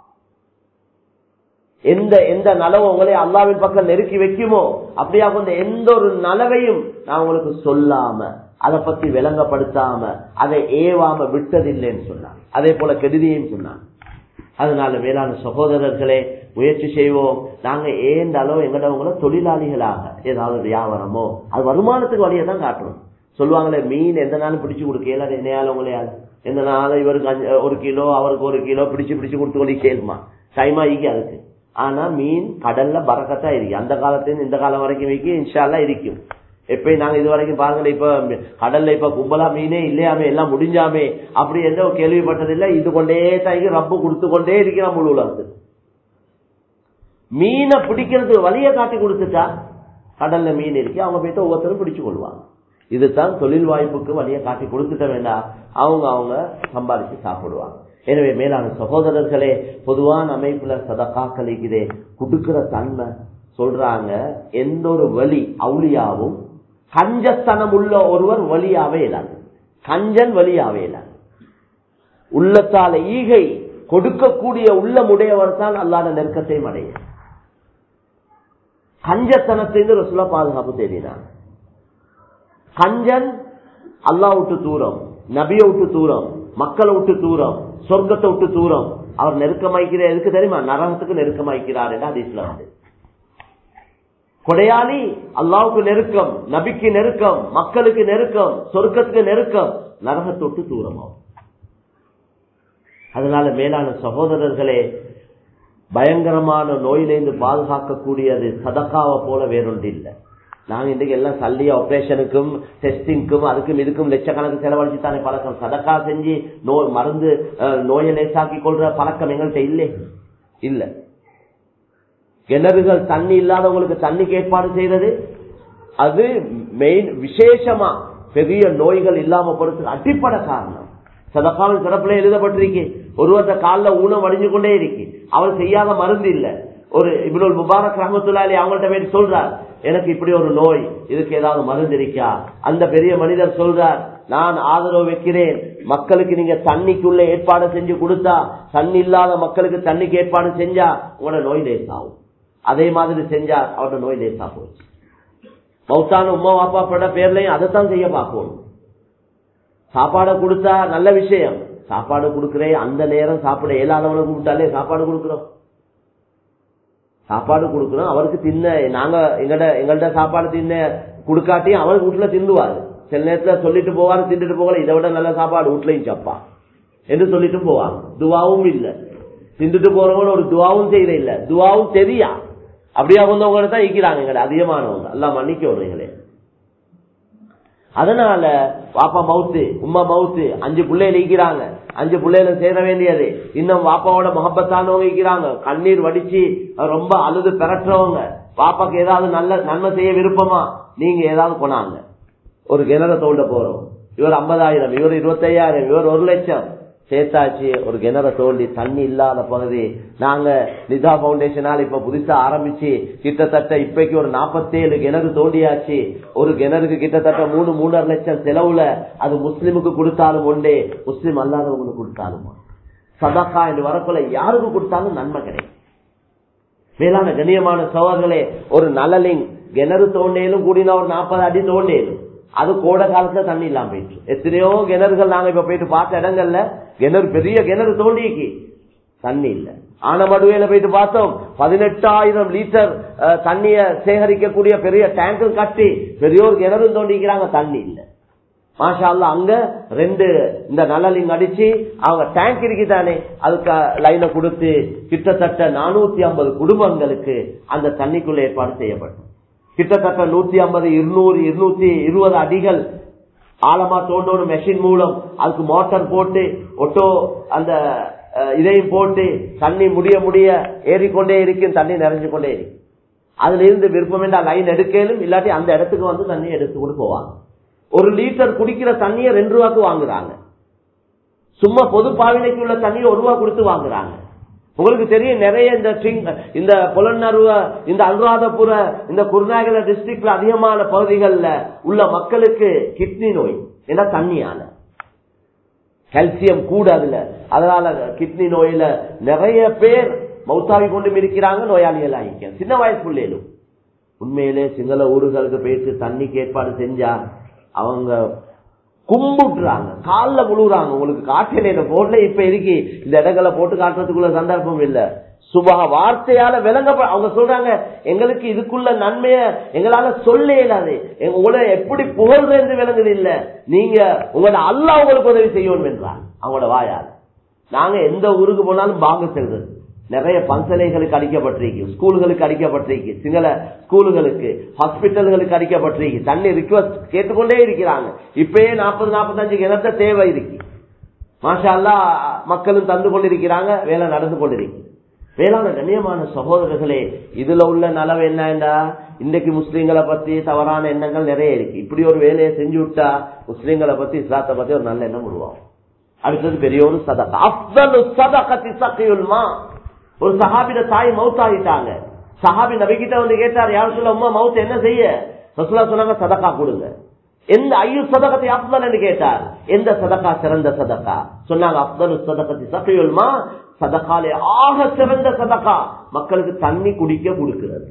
எந்த எந்த நலவு உங்களை அல்லாவின் பக்கம் நெருக்கி வைக்குமோ அப்படியா கொண்ட எந்த ஒரு நலவையும் நான் உங்களுக்கு சொல்லாம அதை பத்தி விளங்கப்படுத்தாம அதை ஏவாம விட்டதில்லைன்னு சொன்னாங்க அதே போல கெடுதியும் சொன்னாங்க அதனால மேலான சகோதரர்களே முயற்சி செய்வோம் நாங்க ஏந்தாலும் எங்கடவங்கள தொழிலாளிகளாக ஏதாவது வியாபாரமோ அது வருமானத்துக்கு வழியை தான் காட்டுறோம் சொல்லுவாங்களே மீன் எந்த நாளும் பிடிச்சு கொடுக்கல என்னையால உங்களையால எந்த நாளும் இவருக்கு ஒரு கிலோ அவருக்கு ஒரு கிலோ பிடிச்சு பிடிச்சு கொடுத்து கொண்டு கேளுமா டைமா ஈக்கி அதுக்கு ஆனா மீன் கடல்ல பறக்கத்தா இருக்கு அந்த காலத்துல இந்த காலம் வரைக்கும் வைக்க இன்ஷால்லா இருக்கும் எப்பயும் நாங்க இது வரைக்கும் பாருங்க இப்ப கடல்ல இப்ப கும்பலா மீனே இல்லையாமே எல்லாம் முடிஞ்சாமே அப்படி எந்த கேள்விப்பட்டதில்லை இது கொண்டே தாய்க்கு ரப்பு கொடுத்து கொண்டே இருக்கிற முழு உலகத்துக்கு மீனை பிடிக்கிறது வழிய காட்டி கொடுத்துட்டா கடல்ல மீன் இருக்கு அவங்க போயிட்டு ஒவ்வொருத்தரும் பிடிச்சு கொள்வாங்க இதுதான் தொழில் வாய்ப்புக்கு வழிய காட்டி கொடுத்துட்ட வேண்டாம் அவங்க அவங்க சம்பாதிச்சு சாப்பிடுவாங்க எனவே மேலான சகோதரர்களே பொதுவான அமைப்புல சதக்கா கழிக்குதே கொடுக்கிற தன்மை சொல்றாங்க எந்த ஒரு வழி அவுளியாவும் கஞ்சத்தனம் உள்ள ஒருவர் வழியாவே இல்லாது கஞ்சன் வழியாவே இல்லாது உள்ளத்தால ஈகை கொடுக்கக்கூடிய உள்ளமுடையவர் தான் அல்லாத நெருக்கத்தை அடைய கஞ்சத்தனத்திலிருந்து ரசுலா பாதுகாப்பு தேடினான் கஞ்சன் அல்லா விட்டு தூரம் நபிய விட்டு தூரம் மக்களை விட்டு தூரம் சொர்க்கத்தை விட்டு தூரம் அவர் நெருக்கமாய்க்கிற எதுக்கு தெரியுமா நரகத்துக்கு நெருக்கமாய்க்கிறார் என்று அதிசல வந்து கொடையாளி அல்லாவுக்கு நெருக்கம் நபிக்கு நெருக்கம் மக்களுக்கு நெருக்கம் சொர்க்கத்துக்கு நெருக்கம் நரகத்தொட்டு தூரமாகும் அதனால மேலான சகோதரர்களே பயங்கரமான நோயிலிருந்து பாதுகாக்கக்கூடியது சதக்காவை போல வேறொன்று இல்லை நாங்க இன்றைக்கு எல்லாம் சல்லி ஆபரேஷனுக்கும் டெஸ்டிங்க்கும் அதுக்கும் இதுக்கும் லட்சக்கணக்கு செலவழிச்சு தானே பழக்கம் சதக்கா செஞ்சு நோய் மருந்து அஹ், நோயை லேசாக்கி கொள்ற பழக்கம் எங்கள்கிட்ட இல்லை இல்ல கிணறுகள் தண்ணி இல்லாதவங்களுக்கு தண்ணிக்கு ஏற்பாடு செய்யறது அது மெயின் விசேஷமா பெரிய நோய்கள் இல்லாம போறதுக்கு அடிப்படை காரணம் சதக்காவின் சிறப்புல எழுதப்பட்டிருக்கு ஒருவர்த்த காலில் ஊனம் வடிஞ்சு கொண்டே இருக்கு அவர் செய்யாத மருந்து இல்ல ஒரு இவ்வளவு முபாரக் ரஹமத்துல்லாலி அவங்கள்ட்ட போயிட்டு சொல்றார் எனக்கு இப்படி ஒரு நோய் இதுக்கு ஏதாவது மருந்து இருக்கா அந்த பெரிய மனிதர் சொல்றார் நான் ஆதரவு வைக்கிறேன் மக்களுக்கு நீங்க தண்ணிக்குள்ள ஏற்பாடு செஞ்சு கொடுத்தா தண்ணி இல்லாத மக்களுக்கு தண்ணிக்கு ஏற்பாடு செஞ்சா உங்களோட நோய் லேசாகும் அதே மாதிரி செஞ்சா அவரோட நோய் லேசா போச்சு மௌத்தான உமா வாப்பா பட பேர்லயும் அதைத்தான் செய்ய பார்க்கணும் சாப்பாடை கொடுத்தா நல்ல விஷயம் சாப்பாடு கொடுக்கிறே அந்த நேரம் சாப்பிட இயலாதவனை கூப்பிட்டாலே சாப்பாடு கொடுக்கிறோம் சாப்பாடு கொடுக்கிறோம் அவருக்கு தின்ன நாங்க எங்கட எங்கள்ட்ட சாப்பாடு தின்ன கொடுக்காட்டி அவர் வீட்டுல தின்னுவாரு சில நேரத்துல சொல்லிட்டு போவாரு தின்னுட்டு போகல இதை விட நல்ல சாப்பாடு வீட்லயும் சப்பா என்று சொல்லிட்டு போவாங்க துவாவும் இல்ல தின்னுட்டு போறவங்க ஒரு துவாவும் செய்யற இல்ல துவாவும் தெரியா அப்படியா வந்தவங்க தான் ஈக்கிறாங்க எங்கட அதிகமானவங்க எல்லாம் மன்னிக்கணும் எங்களே அதனால பாப்பா மவுத்து உமா மவுத்து அஞ்சு பிள்ளைகள் ஈக்கிறாங்க அஞ்சு பிள்ளைகளை சேர வேண்டியது இன்னும் பாப்பாவோட முகப்பத்தானவங்க ஈக்கிறாங்க கண்ணீர் வடிச்சு ரொம்ப அழுது பெறற்றவங்க பாப்பாக்கு ஏதாவது நல்ல நன்மை செய்ய விருப்பமா நீங்க ஏதாவது கொண்டாங்க ஒரு கிணற தோண்ட போறோம் இவர் ஐம்பதாயிரம் இவர் இருபத்தையாயிரம் இவர் ஒரு லட்சம் சேர்த்தாச்சு ஒரு கிணற தோண்டி தண்ணி இல்லாத பகுதி நாங்க நிதா பவுண்டேஷனால் இப்ப புதுசா ஆரம்பிச்சு கிட்டத்தட்ட இப்பைக்கு ஒரு நாற்பத்தேழு கிணறு தோண்டியாச்சு ஒரு கிணறுக்கு கிட்டத்தட்ட மூணு மூணரை லட்சம் செலவுல அது முஸ்லிமுக்கு கொடுத்தாலும் உண்டே முஸ்லிம் அல்லாதவங்களுக்கு கொடுத்தாலும் உண்டு. சதக்கா என்று வரக்குள்ள யாருக்கு கொடுத்தாலும் நன்மை கிடைக்கும் மேலான கண்ணியமான சோழர்களே ஒரு நலலிங் கிணறு தோண்டேலும் கூடினா ஒரு நாற்பது அடி தோண்டேலும் அது கோடை காலத்துல தண்ணி இல்லாம போயிடுச்சு எத்தனையோ கிணறுகள் நாங்க இப்ப போயிட்டு பார்த்த இடங்கள்ல கிணறு பெரிய கிணறு தோண்டிக்கு தண்ணி இல்ல ஆனமடுவையில போயிட்டு பார்த்தோம் பதினெட்டாயிரம் லிட்டர் அஹ், தண்ணிய சேகரிக்கக்கூடிய பெரிய டேங்கர் கட்டி பெரிய ஒரு கிணறு தோண்டிக்கிறாங்க தண்ணி இல்ல மாஷா அல்லாஹ் அங்க ரெண்டு இந்த நலலிங் அடிச்சு அவங்க டேங்க் இருக்குதானே அதுக்கு லைனை கொடுத்து கிட்டத்தட்ட நானூத்தி ஐம்பது குடும்பங்களுக்கு அந்த தண்ணிக்குள்ள ஏற்பாடு செய்யப்பட்டது கிட்டத்தட்ட நூத்தி ஐம்பது இருநூறு இருநூத்தி இருபது அடிகள் ஆழமா தோண்டோடு மெஷின் மூலம் அதுக்கு மோட்டார் போட்டு ஒட்டோ அந்த அஹ், இதையும் போட்டு தண்ணி முடிய முடிய ஏறிக்கொண்டே இருக்கும் தண்ணி நிறைஞ்சு கொண்டே இருக்கும் அதுல இருந்து விருப்பம் என்றால் லைன் எடுக்கலும் இல்லாட்டி அந்த இடத்துக்கு வந்து தண்ணி எடுத்து கொண்டு போவாங்க ஒரு லிட்டர் குடிக்கிற தண்ணியை ரெண்டு ரூபாய்க்கு வாங்குறாங்க சும்மா பொது பாவினைக்கு உள்ள தண்ணியை ஒரு ரூபா கொடுத்து வாங்குறாங்க உங்களுக்கு தெரியும் நிறைய இந்த சிங் இந்த புலனருவ இந்த அனுராதபுர இந்த குருநாகல டிஸ்ட்ரிக்ட்ல அதிகமான பகுதிகளில் உள்ள மக்களுக்கு கிட்னி நோய் ஏன்னா தண்ணியால கால்சியம் கூட அதுல அதனால கிட்னி நோயில நிறைய பேர் மௌத்தாவி கொண்டு இருக்கிறாங்க நோயாளிகள் ஆகிக்க சின்ன வயசு பிள்ளைகளும் உண்மையிலே சிங்கள ஊர்களுக்கு போயிட்டு தண்ணிக்கு ஏற்பாடு செஞ்சா அவங்க கும்பிட்டுறாங்க காலில் முழுகுறாங்க உங்களுக்கு காட்டில போட்ல இப்ப இருக்கு இந்த இடங்களை போட்டு காட்டுறதுக்குள்ள சந்தர்ப்பம் இல்ல சுபா வார்த்தையால விளங்க அவங்க சொல்றாங்க எங்களுக்கு இதுக்குள்ள நன்மைய எங்களால சொல்ல இயலாது எங்க- உங்களை எப்படி புகழ்றது விளங்குது இல்ல நீங்க உங்களோட அல்லாஹ் உங்களுக்கு உதவி செய்யணும் என்றாங்க அவங்களோட வாயால் நாங்க எந்த ஊருக்கு போனாலும் பாங்க செல்றது நிறைய பன்சலைகளுக்கு அடிக்கப்பட்டிருக்கு ஸ்கூல்களுக்கு அடிக்கப்பட்டிருக்கு சிங்கள ஸ்கூல்களுக்கு ஹாஸ்பிட்டல்களுக்கு அடிக்கப்பட்டிருக்கு தண்ணி ரிக்வஸ்ட் கேட்டுக்கொண்டே இருக்கிறாங்க இப்பயே நாற்பது நாற்பத்தஞ்சு கிணத்த தேவை இருக்கு மாஷா அல்லாஹ் மக்களும் தந்து கொண்டிருக்கிறாங்க வேலை நடந்து கொண்டிருக்கு வேளாண் கண்ணியமான சகோதரர்களே இதுல உள்ள நலவு என்னண்டா இன்றைக்கு முஸ்லீம்களை பத்தி தவறான எண்ணங்கள் நிறைய இருக்கு இப்படி ஒரு வேலையை செஞ்சு விட்டா முஸ்லீம்களை பத்தி இஸ்லாத்தை பத்தி ஒரு நல்ல எண்ணம் உருவாகும் அடுத்தது பெரிய ஒரு சதக்கா அஃதலு சதகத்தி சக்கியுல்மா ஒரு சஹாபிட தாய் மவுத் ஆகிட்டாங்க சஹாபி நபிகிட்ட வந்து கேட்டார் யார் சொல்ல அம்மா மவுத் என்ன செய்ய ரசூலா சொன்னாங்க சதக்கா கொடுங்க எந்த ஐயு சதகத்தை அப்தல் என்று கேட்டார் எந்த சதக்கா சிறந்த சதக்கா சொன்னாங்க அப்தலு சதகத்தி சக்கியுல்மா சதக்காலே ஆக சிறந்த சதக்கா மக்களுக்கு தண்ணி குடிக்க கொடுக்கிறது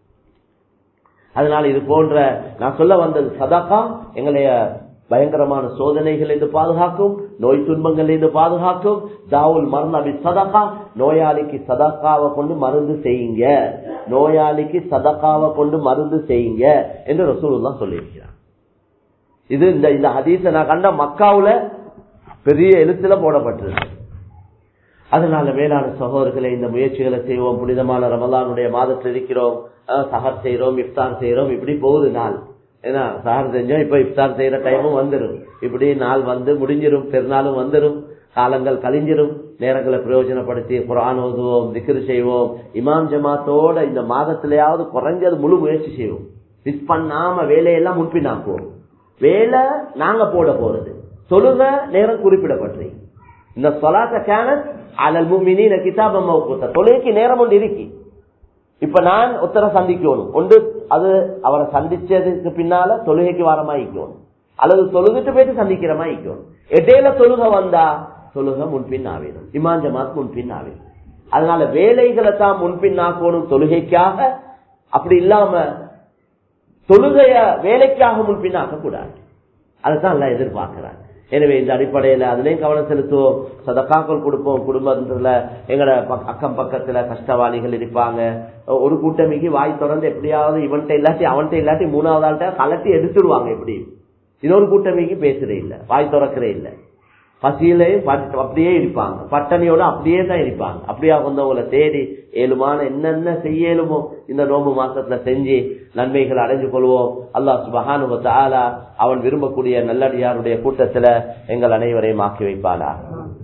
அதனால இது போன்ற நான் சொல்ல வந்தது சதக்கா எங்களைய பயங்கரமான சோதனைகள் இருந்து பாதுகாக்கும் நோய் துன்பங்கள் இருந்து பாதுகாக்கும் தாவுல் மரணபி சதக்கா நோயாளிக்கு சதக்காவை கொண்டு மருந்து செய்யுங்க நோயாளிக்கு சதக்காவை கொண்டு மருந்து செய்யுங்க என்று ரசூலுல்லா சொல்லியிருக்கிறார் இது இந்த இந்த ஹதீஸ நான் கண்ட மக்காவுல பெரிய எழுத்துல போடப்பட்டிருக்கு அதனால மேலான சகோதரர்களை இந்த முயற்சிகளை செய்வோம் புனிதமான ரமலானுடைய மாதத்தில் இருக்கிறோம் அஹ் சஹர் செய்யறோம் இஃப்தார் செய்யறோம் இப்படி போகுது நாள் ஏன்னா சஹர் செஞ்சோம் இப்ப இஃப்தார் செய்யற டைமும் வந்துடும் இப்படி நாள் வந்து முடிஞ்சிரும் பெருநாளும் வந்துடும் காலங்கள் கழிஞ்சிரும் நேரங்களை பிரயோஜனப்படுத்தி குரான் ஓதுவோம் திக்ரு செய்வோம் இமாம் ஜமாத்தோட இந்த மாதத்திலேயாவது குறைஞ்சது முழு முயற்சி செய்வோம் மிஸ் பண்ணாம வேலையெல்லாம் முன்பின்னாக்குவோம் வேலை நாங்க போட போறது தொழுக நேரம் குறிப்பிடப்பட்டு இந்த சொலாத்த கேனத் அலல் முமினின கிதாபம் மௌகூத்த தொழுகைக்கு நேரம் ஒன்று இருக்கு இப்ப நான் ஒத்தரை சந்திக்கணும் ஒன்று அது அவரை சந்திச்சதுக்கு பின்னால தொழுகைக்கு வாரமாயிக்கணும் அல்லது தொழுகிட்டு போயிட்டு சந்திக்கிற மாதிரி இருக்கணும் இடையில தொழுக வந்தா தொழுக முன்பின் ஆவிடும் இமான் ஜமாத் முன்பின் ஆவிடும் அதனால வேலைகளை தான் முன்பின் ஆக்கணும் தொழுகைக்காக அப்படி இல்லாம தொழுகைய வேலைக்காக முன்பின் ஆக்கக்கூடாது அதுதான் எல்லாம் எதிர்பார்க்கிறாங்க எனவே இந்த அடிப்படையில அதுலயும் கவனம் செலுத்துவோம் சதக்காக்கள் கொடுப்போம் குடும்பத்துல எங்கட பக்- அக்கம் பக்கத்துல கஷ்டவாளிகள் இருப்பாங்க ஒரு கூட்டமிக்கு வாய் திறந்து எப்படியாவது இவன்கிட்ட இல்லாட்டி அவன்கிட்ட இல்லாட்டி மூணாவது ஆள்கிட்ட கலட்டி எடுத்துருவாங்க எப்படி இன்னொரு கூட்டமிக்கு பேசுறே இல்ல வாய் திறக்கிறே இல்ல பசியிலையும் பட்- அப்படியே இருப்பாங்க பட்டணியோட அப்படியே தான் இருப்பாங்க அப்படியா வந்தவங்களை தேடி ஏழுமான என்னென்ன செய்யலுமோ இந்த நோம்பு மாசத்துல செஞ்சு நன்மைகளை அடைஞ்சு கொள்வோம் அல்லாஹ் சுபஹானு தாலா அவன் விரும்பக்கூடிய நல்லடியாருடைய கூட்டத்துல எங்கள் அனைவரையும் ஆக்கி வைப்பானா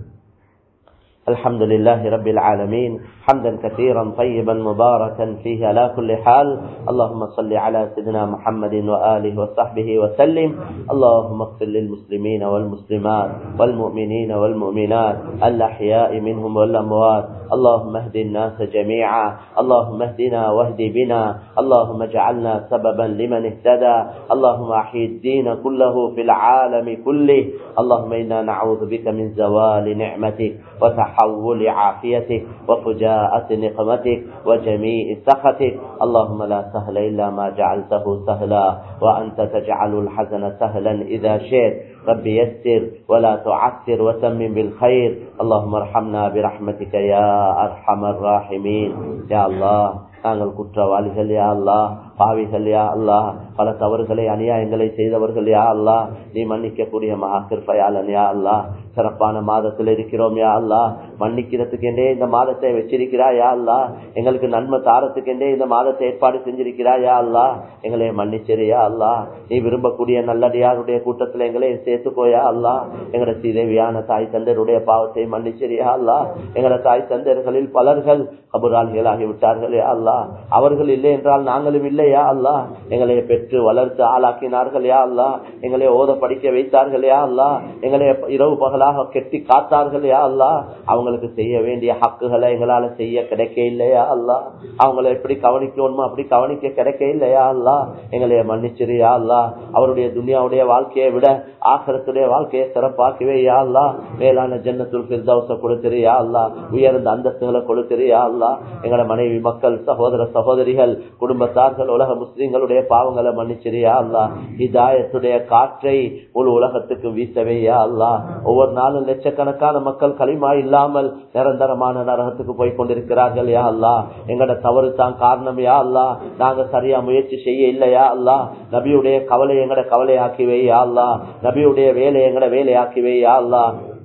الحمد لله رب العالمين حمدا كثيرا طيبا مباركا فيه على كل حال اللهم صل على سيدنا محمد وآله وصحبه وسلم اللهم اغفر للمسلمين والمسلمات والمؤمنين والمؤمنات الأحياء منهم والأموات اللهم اهد الناس جميعا اللهم اهدنا واهد بنا اللهم اجعلنا سببا لمن اهتدى اللهم احيي الدين كله في العالم كله اللهم انا نعوذ بك من زوال نعمتك وتحول عافيتك وفجاءة نقمتك وجميع سخطك اللهم لا سهل إلا ما جعلته سهلا وأنت تجعل الحزن سهلا إذا شئت رب يسر ولا تعسر وتمم بالخير اللهم ارحمنا برحمتك يا أرحم الراحمين يا الله நாங்கள் குற்றவாளிகள் யா அல்லா பாவிகள் யா அல்லா பல தவறுகளை அநியாயங்களை செய்தவர்கள் யா அல்லா நீ மன்னிக்கக்கூடிய மகா கிருப்பையாளன் யா அல்லா சிறப்பான மாதத்தில் இருக்கிறோம் யா அல்லா மன்னிக்கிறதுக்கென்றே இந்த மாதத்தை வச்சிருக்கிறா யா அல்லா எங்களுக்கு நன்மை தாரத்துக்கென்றே இந்த மாதத்தை ஏற்பாடு செஞ்சிருக்கிறா யா அல்லா எங்களை மன்னிச்சிரு யா அல்லா நீ விரும்பக்கூடிய நல்லடியாருடைய கூட்டத்தில் எங்களை சேர்த்துக்கோயா அல்லா எங்களோட சீதேவியான தாய் தந்தருடைய பாவத்தை மன்னிச்சிரியா அல்லா எங்களோட தாய் தந்தர்களில் பலர்கள் கபுராளிகளாகி விட்டார்கள் யா அல்லா அவர்கள் இல்லை என்றால் நாங்களும் இல்லையா அல்லா எங்களை பெற்று வளர்த்து ஆளாக்கினார்கள் யா அல்லா எங்களை ஓத படிக்க வைத்தார்கள் யா அல்லா எங்களை இரவு பகலாக கெட்டி காத்தார்கள் யா அல்லா அவங்களுக்கு செய்ய வேண்டிய ஹக்குகளை எங்களால செய்ய கிடைக்க இல்லையா அல்லா அவங்களை எப்படி கவனிக்கணுமோ அப்படி கவனிக்க கிடைக்க இல்லையா அல்லா எங்களை மன்னிச்சிரியா அல்லா அவருடைய துனியாவுடைய வாழ்க்கையை விட ஆசிரத்துடைய வாழ்க்கையை சிறப்பாக்கவே யா அல்லா மேலான ஜன்னத்துல் பிர்தௌச கொடுத்திரியா அல்லா உயர்ந்த அந்தஸ்துகளை கொடுத்திரியா அல்லா எங்களோட மனைவி மக்கள் சகோதர சகோதரிகள் குடும்பத்தார்கள் உலக முஸ்லிம்களுடைய பாவங்களை மன்னிச்சிரியா அல்லா ஹிதாயத்துடைய காற்றை முழு உலகத்துக்கு வீசவேயா அல்லா ஒவ்வொரு நாளும் லட்சக்கணக்கான மக்கள் களிமா இல்லாமல் நிரந்தரமான நரகத்துக்கு போய் கொண்டிருக்கிறார்கள் யா அல்லா எங்கட தவறு தான் காரணம் யா அல்லா நாங்க சரியா முயற்சி செய்ய இல்லையா அல்லா நபியுடைய கவலை எங்கட கவலையாக்கிவே யா அல்லா நபியுடைய வேலை எங்கட வேலையாக்கிவே யா அல்லா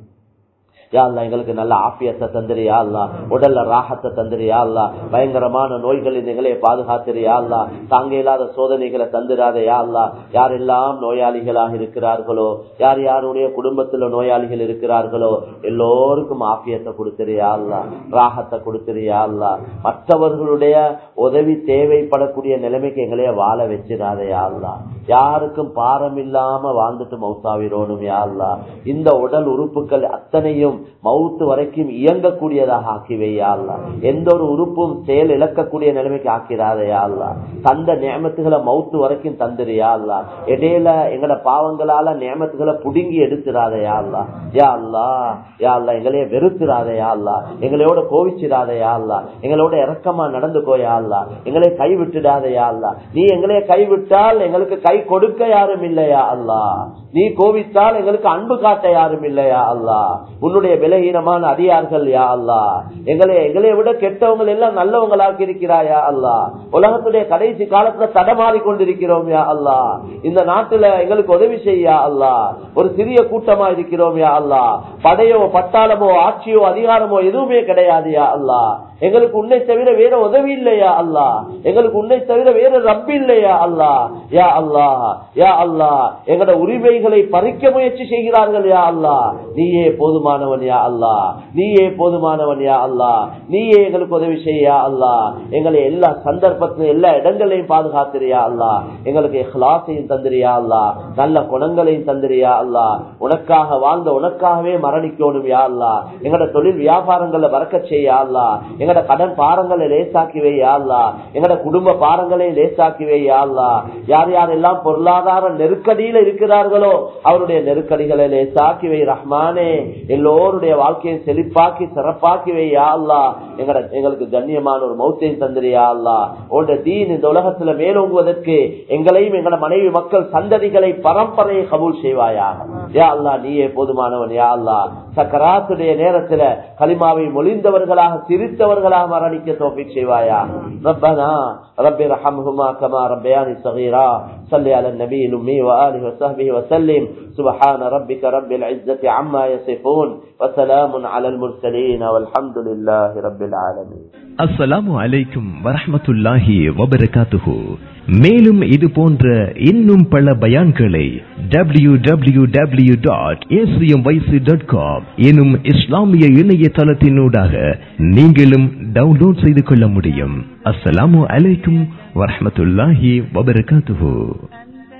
யா அல்லா எங்களுக்கு நல்ல ஆபியத்தை தந்திரியா அல்லா உடல்ல ராகத்தை தந்திரியா அல்லா பயங்கரமான நோய்களில் எங்களை பாதுகாத்திரியா அல்லா தாங்க இல்லாத சோதனைகளை தந்திராத யா அல்லா யாரெல்லாம் நோயாளிகளாக இருக்கிறார்களோ யார் யாருடைய குடும்பத்துல நோயாளிகள் இருக்கிறார்களோ எல்லோருக்கும் ஆபியத்தை கொடுத்திரியா அல்லா ராகத்தை கொடுத்திரியா அல்லா மற்றவர்களுடைய உதவி தேவைப்படக்கூடிய நிலைமைக்கு எங்களைய வாழ வச்சிடாதயா அல்லா யாருக்கும் பாரம் இல்லாம வாழ்ந்துட்டு மௌத்தாவிரோனும் யா அல்லா இந்த உடல் உறுப்புகள் அத்தனையும் மவுத்து வரைக்கும் இயங்கக்கூடியதாக ஆக்கிவையா அல்லா எந்த ஒரு உறுப்பும் செயல் இழக்கக்கூடிய நிலைமைக்கு ஆக்கிறாதையா அல்லா தந்த நியமத்துகளை மவுத்து வரைக்கும் தந்துரியா அல்லா இடையில எங்கட பாவங்களால நியமத்துகளை புடுங்கி எடுத்துறாதையா அல்லா யா அல்லா யா அல்லா எங்களைய வெறுத்துறாதையா அல்லா எங்களோட கோவிச்சிடாதையா அல்லா எங்களோட இறக்கமா நடந்துக்கோயா அல்லா எங்களை கைவிட்டுடாதையா அல்லா நீ எங்களைய கைவிட்டால் எங்களுக்கு கை கொடுக்க யாரும் இல்லையா அல்லா நீ கோவித்தால் எங்களுக்கு அன்பு காட்ட யாரும் இல்லையா அல்லா உன்னுடைய எங்களுடைய விலகீனமான அடியார்கள் யா அல்லா எங்களை எங்களை விட கெட்டவங்க எல்லாம் நல்லவங்களாக்கி இருக்கிறாயா அல்லா உலகத்துடைய கடைசி காலத்துல தடமாறி கொண்டிருக்கிறோம் யா அல்லா இந்த நாட்டுல எங்களுக்கு உதவி செய்யா அல்லா ஒரு சிறிய கூட்டமா இருக்கிறோம் யா அல்லா படையோ பட்டாளமோ ஆட்சியோ அதிகாரமோ எதுவுமே கிடையாது யா அல்லா எங்களுக்கு உன்னை தவிர வேற உதவி இல்லையா அல்லா எங்களுக்கு உன்னை தவிர வேற ரப்பு இல்லையா அல்லா யா அல்லா யா அல்லா எங்களோட உரிமைகளை பறிக்க முயற்சி செய்கிறார்கள் யா அல்லா நீயே போதுமானவன் யா அல்லா நீயே போதுமானவன் யா அல்லா நீயே எங்களுக்கு உதவி செய்யா அல்லா எங்களை எல்லா சந்தர்ப்பத்திலும் எல்லா இடங்களையும் பாதுகாத்திரியா அல்லா எங்களுக்கு இஹ்லாசையும் தந்திரியா அல்லா நல்ல குணங்களையும் தந்திரியா அல்லா உனக்காக வாழ்ந்த உனக்காகவே மரணிக்கணும் யா அல்லா எங்களோட தொழில் வியாபாரங்களை வரக்க செய்யா அல்லா எங்கட கடன் பாரங்களை லேசாக்கி வையா அல்லா எங்கட குடும்ப பாரங்களை லேசாக்கி வையா அல்லா யார் யாரெல்லாம் பொருளாதார நெருக்கடியில இருக்கிறார்களோ அவருடைய நெருக்கடிகளை லேசாக்கி வை ரஹ்மானே எல்லோருடைய வாழ்க்கையை செழிப்பாக்கி சிறப்பாக்கி வையா அல்லா எங்கட எங்களுக்கு கண்ணியமான ஒரு மௌத்தையும் தந்திரியா அல்லா உன்னுடைய தீன் இந்த உலகத்துல மேலோங்குவதற்கு எங்களையும் எங்கட மனைவி மக்கள் சந்ததிகளை பரம்பரையை கபூல் செய்வாயாக யா அல்லா நீயே போதுமானவன் யா அல்லா சக்கராத்துடைய நேரத்துல களிமாவை மொழிந்தவர்களாக சிரித்தவர்களாக மரணிக்க தோப்பிக் செய்வாயா ரப்பனா رب ارحمهما كما ربياني صغيرا صل على النبي الأمي وآله وصحبه وسلم سبحان ربك رب العزة عما يصفون وسلام على المرسلين والحمد لله رب العالمين அஸ்ஸலாமு அலைக்கும் வரஹ்மத்துல்லாஹி வபரகாத்துஹு மேலும் இது போன்ற இன்னும் பல பயான்களை W W W dot dot com எனும் இஸ்லாமிய இணையதளத்தினூடாக நீங்களும் டவுன்லோட் செய்து கொள்ள முடியும் அஸ்ஸலாமு அலைக்கும் வரஹ்மத்துல்லாஹி வபரகாத்துஹு